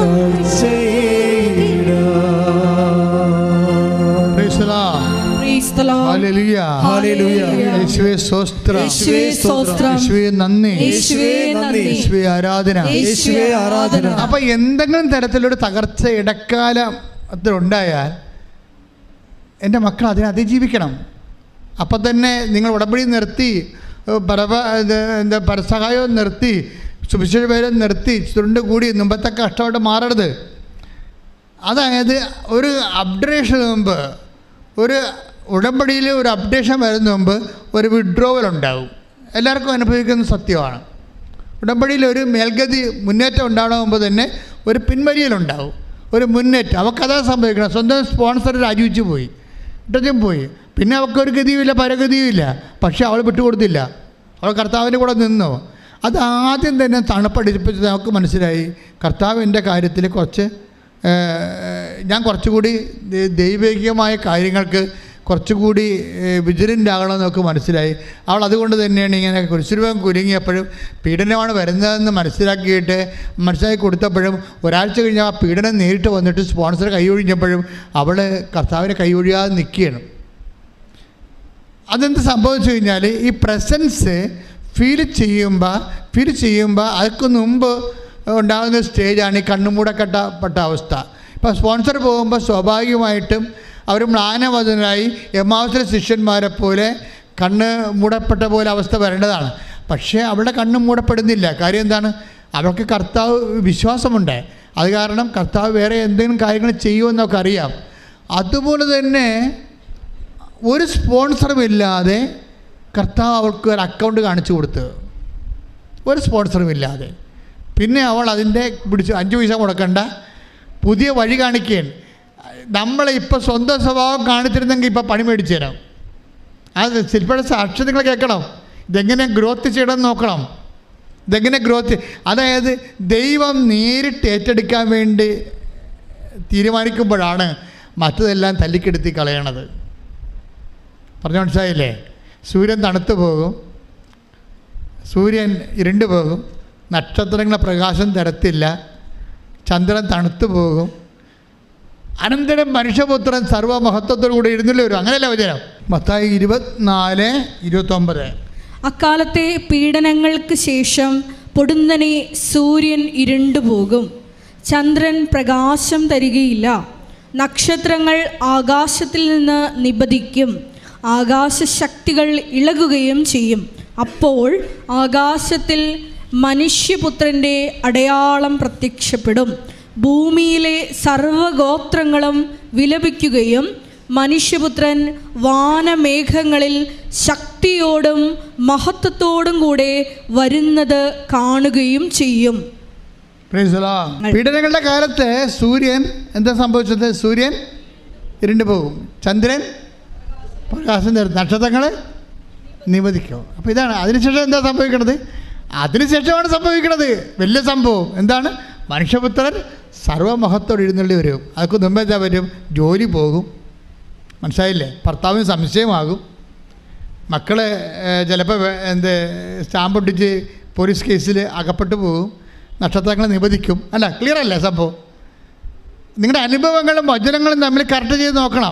കാഴ്ചയേകിടാം Praise the Lord. Praise the Lord. Hallelujah. Hallelujah. യേശുവേ സ്തോത്രം യേശുവേ സ്തോത്രം യേശുവേ നന്ദി യേശുവേ നന്ദി യേശുവേ ആരാധന യേശുവേ ആരാധന അപ്പം എന്തെങ്കിലും തരത്തിലൊരു തകർച്ച ഇടക്കാലത്തിലുണ്ടായാൽ എൻ്റെ മക്കൾ അതിനെ അതിജീവിക്കണം അപ്പം തന്നെ നിങ്ങൾ ഉടമ്പടി നിർത്തി ഏഹ് പരപ ഇത് എന്താ പരസഹായവും നിർത്തി സുവിശേഷ പേരെ നിർത്തി ചുരുണ്ട് കൂടി മുമ്പത്തെ കഷ്ടമായിട്ട് മാറരുത് അതായത് ഒരു അപ്ഡേഷൻ മുമ്പ് ഒരു ഉടമ്പടിയിൽ ഒരു അപ്ഡേഷൻ വരുന്ന മുമ്പ് ഒരു വിഡ്രോവൽ ഉണ്ടാവും എല്ലാവർക്കും അനുഭവിക്കുന്ന സത്യമാണ് ഉടമ്പടിയിൽ ഒരു മേൽഗതി മുന്നേറ്റം ഉണ്ടാവണ മുമ്പ് തന്നെ ഒരു പിൻവലിയലുണ്ടാവും ഒരു മുന്നേറ്റം അവൾക്കതാ സംഭവിക്കണം സ്വന്തം സ്പോൺസർ രാജിവെച്ച് പോയി ഇട്ടും പോയി പിന്നെ അവൾക്കൊരു ഗതിയുമില്ല പരഗതിയുമില്ല പക്ഷേ അവൾ വിട്ടുകൊടുത്തില്ല അവൾ കർത്താവിൻ്റെ കൂടെ നിന്നു അത് ആദ്യം തന്നെ തണുപ്പടിപ്പിച്ച് നമുക്ക് മനസ്സിലായി കർത്താവിൻ്റെ കാര്യത്തിൽ കുറച്ച് ഏഹ്, ഞാൻ കുറച്ചുകൂടി ദൈ- ദൈവികമായ കാര്യങ്ങൾക്ക് കുറച്ചുകൂടി വിജിലൻ്റ് ആകണമെന്ന് നമുക്ക് മനസ്സിലായി അവൾ അതുകൊണ്ട് തന്നെയാണ് ഇങ്ങനെ കുരിശുരൂപം കുലുങ്ങിയപ്പോഴും പീഡനമാണ് വരുന്നതെന്ന് മനസ്സിലാക്കിയിട്ട് മനസ്സിലാക്കി കൊടുത്തപ്പോഴും ഒരാഴ്ച കഴിഞ്ഞ് ആ പീഡനം നേരിട്ട് വന്നിട്ട് സ്പോൺസർ കൈയൊഴിഞ്ഞപ്പോഴും അവൾ കർത്താവിനെ കൈയൊഴിയാതെ നിൽക്കുകയാണ് അതെന്ത് സംഭവിച്ചു കഴിഞ്ഞാൽ ഈ പ്രസൻസ് ഫീൽ ചെയ്യുമ്പോൾ ഫീൽ ചെയ്യുമ്പോൾ അതിക്ക് മുമ്പ് ഉണ്ടാകുന്ന സ്റ്റേജാണ് ഈ കണ്ണുമൂടക്കെട്ടപ്പെട്ട അവസ്ഥ ഇപ്പോൾ സ്പോൺസർ പോകുമ്പോൾ സ്വാഭാവികമായിട്ടും അവർ മ്ലാനവതനായി എമാവസിലെ ശിഷ്യന്മാരെ പോലെ കണ്ണ് മൂടപ്പെട്ട പോലെ അവസ്ഥ വരേണ്ടതാണ് പക്ഷേ അവളുടെ കണ്ണ് മൂടപ്പെടുന്നില്ല കാര്യം എന്താണ് അവൾക്ക് കർത്താവ് വിശ്വാസമുണ്ട് അത് കാരണം കർത്താവ് വേറെ എന്തെങ്കിലും കാര്യങ്ങൾ ചെയ്യുമെന്നൊക്കെ അറിയാം അതുപോലെ തന്നെ ഒരു സ്പോൺസറും ഇല്ലാതെ കർത്താവ് അവൾക്ക് ഒരു അക്കൗണ്ട് കാണിച്ചു കൊടുത്ത് ഒരു സ്പോൺസറും ഇല്ലാതെ പിന്നെ അവൾ അതിൻ്റെ പിടിച്ച് അഞ്ച് പൈസ മുടക്കണ്ട പുതിയ വഴി കാണിക്കുകയാണ് നമ്മളെ ഇപ്പോൾ സ്വന്തം സ്വഭാവം കാണിച്ചിരുന്നെങ്കിൽ ഇപ്പോൾ പണി മേടിച്ചു തരാം അത് ശില്പയുടെ സാക്ഷി നിങ്ങൾ കേൾക്കണം ഇതെങ്ങനെ ഗ്രോത്ത് ചെയ്യണമെന്ന് നോക്കണം ഇതെങ്ങനെ ഗ്രോത്ത് അതായത് ദൈവം നേരിട്ട് ഏറ്റെടുക്കാൻ വേണ്ടി തീരുമാനിക്കുമ്പോഴാണ് മറ്റതെല്ലാം തല്ലിക്കെടുത്തി കളയണത് പറഞ്ഞു മനസ്സിലായില്ലേ സൂര്യൻ തണുത്തു പോകും സൂര്യൻ ഇരുണ്ടു പോകും നക്ഷത്രങ്ങളെ പ്രകാശം തരത്തില്ല ചന്ദ്രൻ തണുത്തു പോകും അനന്തരം മനുഷ്യപുത്രൻ സർവമഹത്വത്തോടു കൂടി ഇരുന്നില്ല വരും അങ്ങനെയല്ല വചനം മത്തായി ഇരുപത്തിനാല് ഇരുപത്തൊമ്പത് അക്കാലത്തെ പീഡനങ്ങൾക്ക് ശേഷം പൊടുന്നനെ സൂര്യൻ ഇരുണ്ടുപോകും ചന്ദ്രൻ പ്രകാശം തരികയില്ല നക്ഷത്രങ്ങൾ ആകാശത്തിൽ നിന്ന് നിബദിക്കും ആകാശശക്തികൾ ഇളകുകയും ചെയ്യും അപ്പോൾ ആകാശത്തിൽ മനുഷ്യപുത്രൻ്റെ അടയാളം പ്രത്യക്ഷപ്പെടും ഭൂമിയിലെ സർവഗോത്രങ്ങളും വിലപിക്കുകയും മനുഷ്യപുത്രൻ വാനമേഘങ്ങളിൽ ശക്തിയോടും മഹത്വത്തോടും കൂടെ വരുന്നത് കാണുകയും ചെയ്യും Praise the Lord. പീഡനങ്ങളുടെ കാലത്ത് സൂര്യൻ എന്താ സംഭവിച്ചത് സൂര്യൻ ഇരുണ്ടു പോകും ചന്ദ്രൻ പ്രകാശം തരും നക്ഷത്രങ്ങൾ നിവദിക്കും അപ്പോൾ ഇതാണ് അതിനുശേഷം എന്താ സംഭവിക്കണത് അതിനുശേഷമാണ് സംഭവിക്കണത് വലിയ സംഭവം എന്താണ് മനുഷ്യപുത്രൻ സർവമഹത്തോട് എഴുന്നള്ളി വരും അതൊക്കെ മുമ്പ് എന്താ വരും ജോലി പോകും മനസ്സിലായില്ലേ ഭർത്താവിന് സംശയമാകും മക്കളെ ചിലപ്പോൾ എന്ത് സ്റ്റാമ്പ് ഒട്ടിച്ച് പോലീസ് കേസിൽ അകപ്പെട്ടു പോകും നക്ഷത്രങ്ങൾ നിബന്ധിക്കും അല്ല ക്ലിയർ അല്ലേ സംഭവം നിങ്ങളുടെ അനുഭവങ്ങളും വചനങ്ങളും തമ്മിൽ കറക്റ്റ് ചെയ്ത് നോക്കണം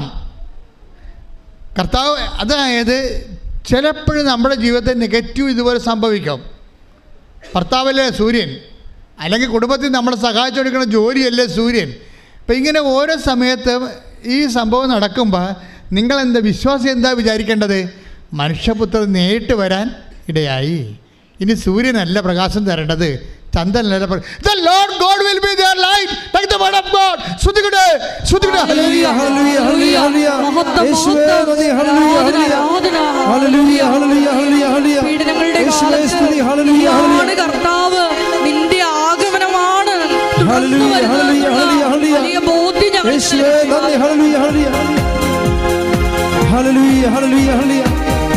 കർത്താവ് അതായത് ചിലപ്പോഴും നമ്മുടെ ജീവിതത്തിൽ നെഗറ്റീവ് ഇതുപോലെ സംഭവിക്കും ഭർത്താവല്ലേ സൂര്യൻ അല്ലെങ്കിൽ കുടുംബത്തിൽ നമ്മളെ സഹായിച്ചു കൊടുക്കുന്ന ജോലിയല്ലേ സൂര്യൻ അപ്പം ഇങ്ങനെ ഓരോ സമയത്തും ഈ സംഭവം നടക്കുമ്പോൾ നിങ്ങളെന്താ വിശ്വാസം എന്താ വിചാരിക്കേണ്ടത് മനുഷ്യപുത്രൻ നേരിട്ട് വരാൻ ഇടയായി ഇനി സൂര്യനല്ല പ്രകാശം തരേണ്ടത് ചന്ദ്രനല്ല പ്ര- The Lord God will be their light, like the word of God. ശ്രുതികടെ, ശ്രുതികടെ. ഹല്ലേലൂയ, ഹല്ലേലൂയ, ഹല്ലേലൂയ, ഹല്ലേലൂയ. മഹത്വം, യേശുവേ മഹത്വം. നന്ദി, ഹല്ലേലൂയ, ആരാധന, ഹല്ലേലൂയ. ആരാധന. ഹല്ലേലൂയ, ഹല്ലേലൂയ, ഹല്ലേലൂയ, ഹല്ലേലൂയ. പീഡനങ്ങളുടെ യേശുവേ സ്തുതി, കാലത്ത് ഹല്ലേലൂയ, നീയാണ് ഹല്ലേലൂയ. കർത്താവ് നിന്റെ ആഗമനമാണ് തുടർന്ന് ഹല്ലേലൂയ, വരുന്നത് ഹല്ലേലൂയ, എന്നുള്ള ഹല്ലേലൂയ. വലിയ ബോധ്യം ഞങ്ങൾക്ക് യേശുവേ നന്ദി, ഹല്ലേലൂയ, ഹല്ലേലൂയ. ഹല്ലേലൂയ, ഹല്ലേലൂയ, ഹല്ലേലൂയ.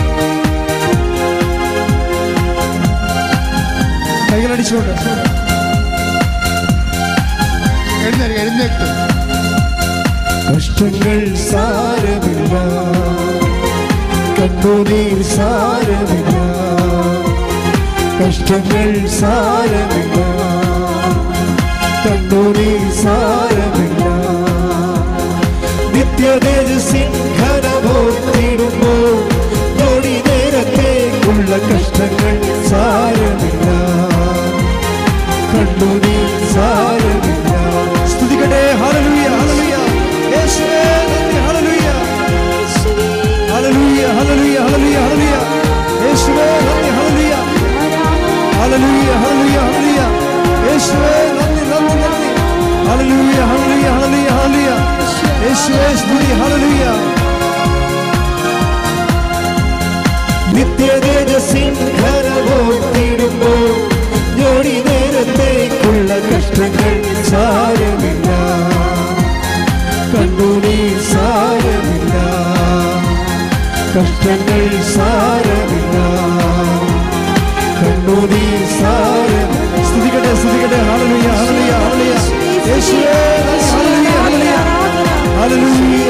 കൈകളടിച്ചുകൊണ്ട് എഴുന്നേൽക്ക്, എഴുന്നേൽക്ക്. കഷ്ടങ്ങൾ സാരമില്ല കണ്ണുനീർ സാരമില്ല കഷ്ടങ്ങൾ സാരമില്ല കണ്ണുനീർ സാരമില്ല നിത്യതേജസ്സിൻ ഘനമോർത്തിടുമ്പോൾ നൊടി നേരത്തേക്കുള്ള കഷ്ടങ്ങൾ സാരമില്ല കണ്ണുനീർ സാരമില്ല സ്തുതിക്കട്ടെ ഹല്ലേലൂയ ഹല്ലേലൂയ യേശുവേ നന്ദി ഹല്ലേലൂയ ഹല്ലേലൂയ ഹല്ലേലൂയ ഹല്ലേലൂയ ഹല്ലേലൂയ യേശുവേ നന്ദി ഹല്ലേലൂയ ഹല്ലേലൂയ ഹല്ലേലൂയ ഹല്ലേലൂയ യേശുവേ നന്ദി നന്ദി നന്ദി ഹല്ലേലൂയ ഹല്ലേലൂയ ഹല്ലേലൂയ ഹല്ലേലൂയ യേശുവേ സ്തുതി ഹല്ലേലൂയ നിത്യതേജസ്സിൻ ഘനമോർത്തിടുമ്പോൾ ജോടി നേരത്തേക്കുള്ള കഷ്ടങ്ങൾ സാരമില്ല കണ്ണുനീ സാരമില്ല കഷ്ടങ്ങൾ സാരമില്ല കണ്ണുനീ സാരമില്ല സ്തുതിക്കട്ടെ സ്തുതിക്കട്ടെ ഹല്ലേലൂയ ഹല്ലേലൂയ ഹല്ലേലൂയ യേശുവേ ഹല്ലേലൂയ ഹല്ലേലൂയ ഹല്ലേലൂയ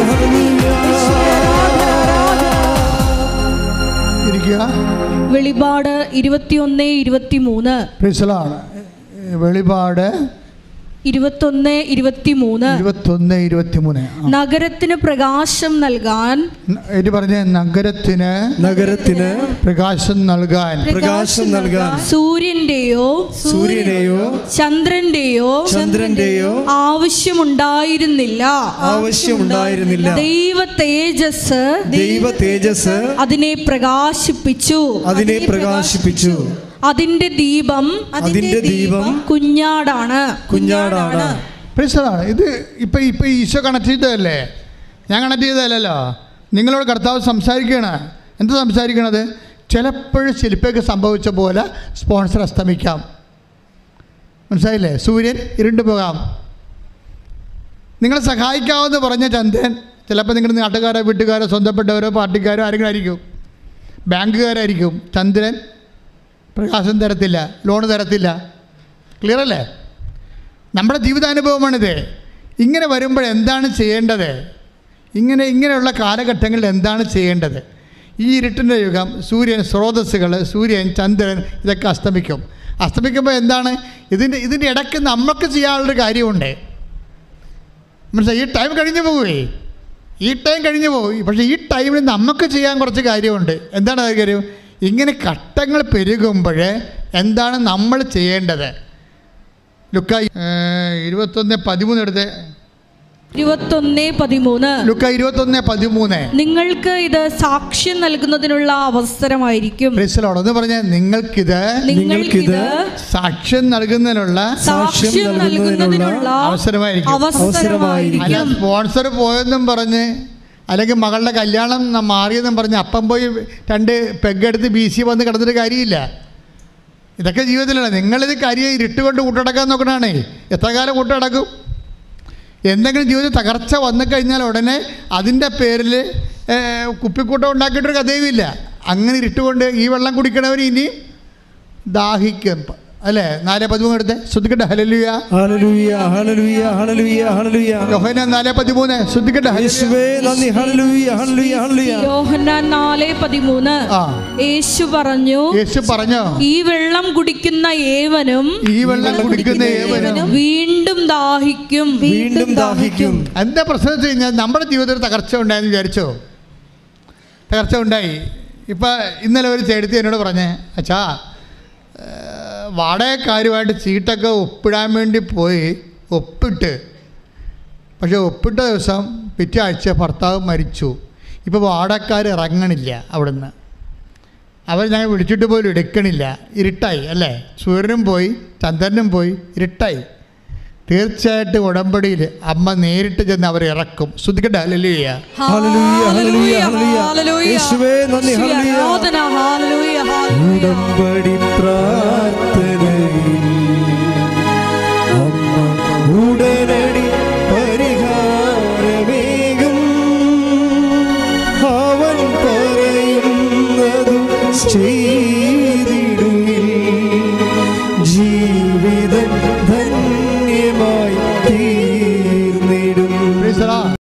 ഹല്ലേലൂയ ഇരിക്കുക വെളിപാട് ഇരുപത്തിയൊന്ന് ഇരുപത്തിമൂന്ന് പ്രിസലാണ് വെളിപാട് ഇരുപത്തൊന്ന് ഇരുപത്തിമൂന്ന് ഇരുപത്തൊന്ന് ഇരുപത്തിമൂന്ന് ആ. നഗരത്തിന് പ്രകാശം നൽകാൻ ന- ഇത് പറഞ്ഞ നഗരത്തിന് നഗരത്തിന് പ്രകാശം നൽകാൻ പ്രകാശം നൽകാൻ സൂര്യന്റെയോ സൂര്യനെയോ ചന്ദ്രന്റെയോ ചന്ദ്രന്റെയോ ആവശ്യമുണ്ടായിരുന്നില്ല ആവശ്യമുണ്ടായിരുന്നില്ല ദൈവ തേജസ് ദൈവ തേജസ് അതിനെ പ്രകാശിപ്പിച്ചു അതിനെ പ്രകാശിപ്പിച്ചു അതിന്റെ ദീപം അതിന്റെ ദീപം കുഞ്ഞാടാണ് കുഞ്ഞാടാണ് പ്രിസലാണ് ഇത് ഇപ്പം ഇപ്പം ഈശോ കണക്ട് ചെയ്തതല്ലേ ഞാൻ കണക്ട് ചെയ്തതല്ലല്ലോ നിങ്ങളോട് കർത്താവ് സംസാരിക്കുകയാണ് എന്താ സംസാരിക്കണത് ചിലപ്പോഴും ശില്പയൊക്കെ സംഭവിച്ച പോലെ സ്പോൺസർ അസ്തമിക്കാം മനസ്സിലായില്ലേ സൂര്യൻ ഇരുണ്ടു പോകാം നിങ്ങളെ സഹായിക്കാമെന്ന് പറഞ്ഞ ചന്ദ്രൻ ചിലപ്പോൾ നിങ്ങളുടെ നാട്ടുകാരോ വീട്ടുകാരോ സ്വന്തപ്പെട്ടവരോ പാർട്ടിക്കാരോ ആരെങ്കിലും ആയിരിക്കും ബാങ്കുകാരായിരിക്കും ചന്ദ്രൻ പ്രകാശം തരത്തില്ല ലോൺ തരത്തില്ല ക്ലിയർ അല്ലേ നമ്മുടെ ജീവിതാനുഭവമാണിത് ഇങ്ങനെ വരുമ്പോൾ എന്താണ് ചെയ്യേണ്ടത് ഇങ്ങനെ ഇങ്ങനെയുള്ള കാലഘട്ടങ്ങളിൽ എന്താണ് ചെയ്യേണ്ടത് ഈ ഇരുട്ടിൻ്റെ യുഗം സൂര്യൻ സ്രോതസ്സുകൾ സൂര്യൻ ചന്ദ്രൻ ഇതൊക്കെ അസ്തമിക്കും അസ്തമിക്കുമ്പോൾ എന്താണ് ഇതിൻ്റെ ഇതിൻ്റെ ഇടയ്ക്ക് നമുക്ക് ചെയ്യാനുള്ളൊരു കാര്യമുണ്ട് മനസ്സിലായി ഈ ടൈം കഴിഞ്ഞു പോവുകയെ ഈ ടൈം കഴിഞ്ഞു പോകും പക്ഷേ ഈ ടൈമിൽ നമുക്ക് ചെയ്യാൻ കുറച്ച് കാര്യമുണ്ട് എന്താണ് അത് കാര്യം ഇങ്ങനെ ഘട്ടങ്ങൾ പെരുകുമ്പോൾ എന്താണ് നമ്മൾ ചെയ്യേണ്ടത് ലുക്ക ഇരുപത്തൊന്ന് പതിമൂന്ന് എടുത്ത് ഇരുപത്തൊന്ന് പതിമൂന്ന് ലുക്ക ഇരുപത്തൊന്ന് പതിമൂന്ന് നിങ്ങൾക്ക് ഇത് സാക്ഷ്യം നൽകുന്നതിനുള്ള അവസരമായിരിക്കും പ്രിസലോട് എന്ന് പറഞ്ഞാൽ നിങ്ങൾക്കിത് നിങ്ങൾക്കിത് സാക്ഷ്യം നൽകുന്നതിനുള്ള സാക്ഷ്യം നൽകുന്നതിനുള്ള അവസരമായിരിക്കും അല്ല അവസരമായിരിക്കും സ്പോൺസർ പോയെന്നും പറഞ്ഞ് അല്ലെങ്കിൽ മകളുടെ കല്യാണം ന- മാറിയെന്നും പറഞ്ഞ് അപ്പം പോയി രണ്ട് പെഗ്ഗെടുത്ത് ബി സി വന്ന് കിടന്നിട്ട് കാര്യമില്ല ഇതൊക്കെ ജീവിതത്തിലാണ് നിങ്ങളിത് കാര്യം ഇരുട്ടുകൊണ്ട് കൂട്ടടക്കാൻ നോക്കണാണേ എത്ര കാലം കൂട്ടടക്കും എന്തെങ്കിലും ജീവിതത്തിൽ തകർച്ച വന്നു കഴിഞ്ഞാൽ ഉടനെ അതിൻ്റെ പേരിൽ കുപ്പിക്കൂട്ടം ഉണ്ടാക്കിയിട്ടൊരു കഥയുമില്ല അങ്ങനെ ഇരുട്ടുകൊണ്ട് ഈ വെള്ളം കുടിക്കണവർ ഇനി ദാഹിക്കും അല്ലേ നാല് പതിമൂന്ന് എടുത്ത് ശ്രദ്ധിക്കട്ടെ ഹലലുയ ഹല്ലേലൂയ ഹല്ലേലൂയ ഹല്ലേലൂയ ഹല്ലേലൂയ യോഹന നാല് പതിമൂന്ന് ശ്രദ്ധിക്കട്ടെ ഹല്ലേലൂയ. യേശുവേ നന്ദി ഹല്ലേലൂയ ഹല്ലേലൂയ ഹല്ലേലൂയ യോഹന്നാൻ നാല് പതിമൂന്ന് ആ യേശു പറഞ്ഞു യേശു പറഞ്ഞോ ഈ വെള്ളം കുടിക്കുന്ന ഏവനും ഈ വെള്ളം കുടിക്കുന്ന ഏവനും വീണ്ടും ദാഹിക്കും വീണ്ടും ദാഹിക്കും എന്താ പ്രശ്നം വെച്ച് കഴിഞ്ഞാൽ നമ്മുടെ ജീവിതത്തിൽ തകർച്ച ഉണ്ടായെന്ന് വിചാരിച്ചോ തകർച്ച ഉണ്ടായി ഇപ്പം ഇന്നലെ ഒരു ചേട്ടത്തി എന്നോട് പറഞ്ഞേ അച്ഛാ ഏഹ്, വാടകക്കാരുമായിട്ട് ചീട്ടൊക്കെ ഒപ്പിടാൻ വേണ്ടി പോയി ഒപ്പിട്ട് പക്ഷേ ഒപ്പിട്ട ദിവസം പിറ്റേ ആഴ്ച ഭർത്താവ് മരിച്ചു ഇപ്പോൾ വാടകക്കാർ ഇറങ്ങണില്ല അവിടുന്ന് അവർ ഞങ്ങൾ വിളിച്ചിട്ട് പോലും എടുക്കണില്ല ഇരുട്ടായി അല്ലേ സൂര്യനും പോയി ചന്ദ്രനും പോയി ഇരുട്ടായി തീർച്ചയായിട്ടും ഉടമ്പടിയിൽ അമ്മ നേരിട്ട് ചെന്ന് അവരെ ഇറക്കും ശ്രദ്ധിക്കട്ടെ അല്ലല്ലിയ ഹല്ലേലൂയ ഹല്ലേലൂയ ഹല്ലേലൂയ ഹല്ലേലൂയ. യേശുവേ നന്ദി യേശുവേ ഹല്ലേലൂയ ആരാധന, ഹല്ലേലൂയ, ഹല്ലേലൂയ. ഉടമ്പടി പ്രാർത്ഥനയിൽ അമ്മ ഉടനടി പരിഹാരമേകും അവൻ പറയുന്നതും ചെയ്തിടുകിൽ ജീവിതം ധന്യമായി തീർന്നിടും പ്രീസലാ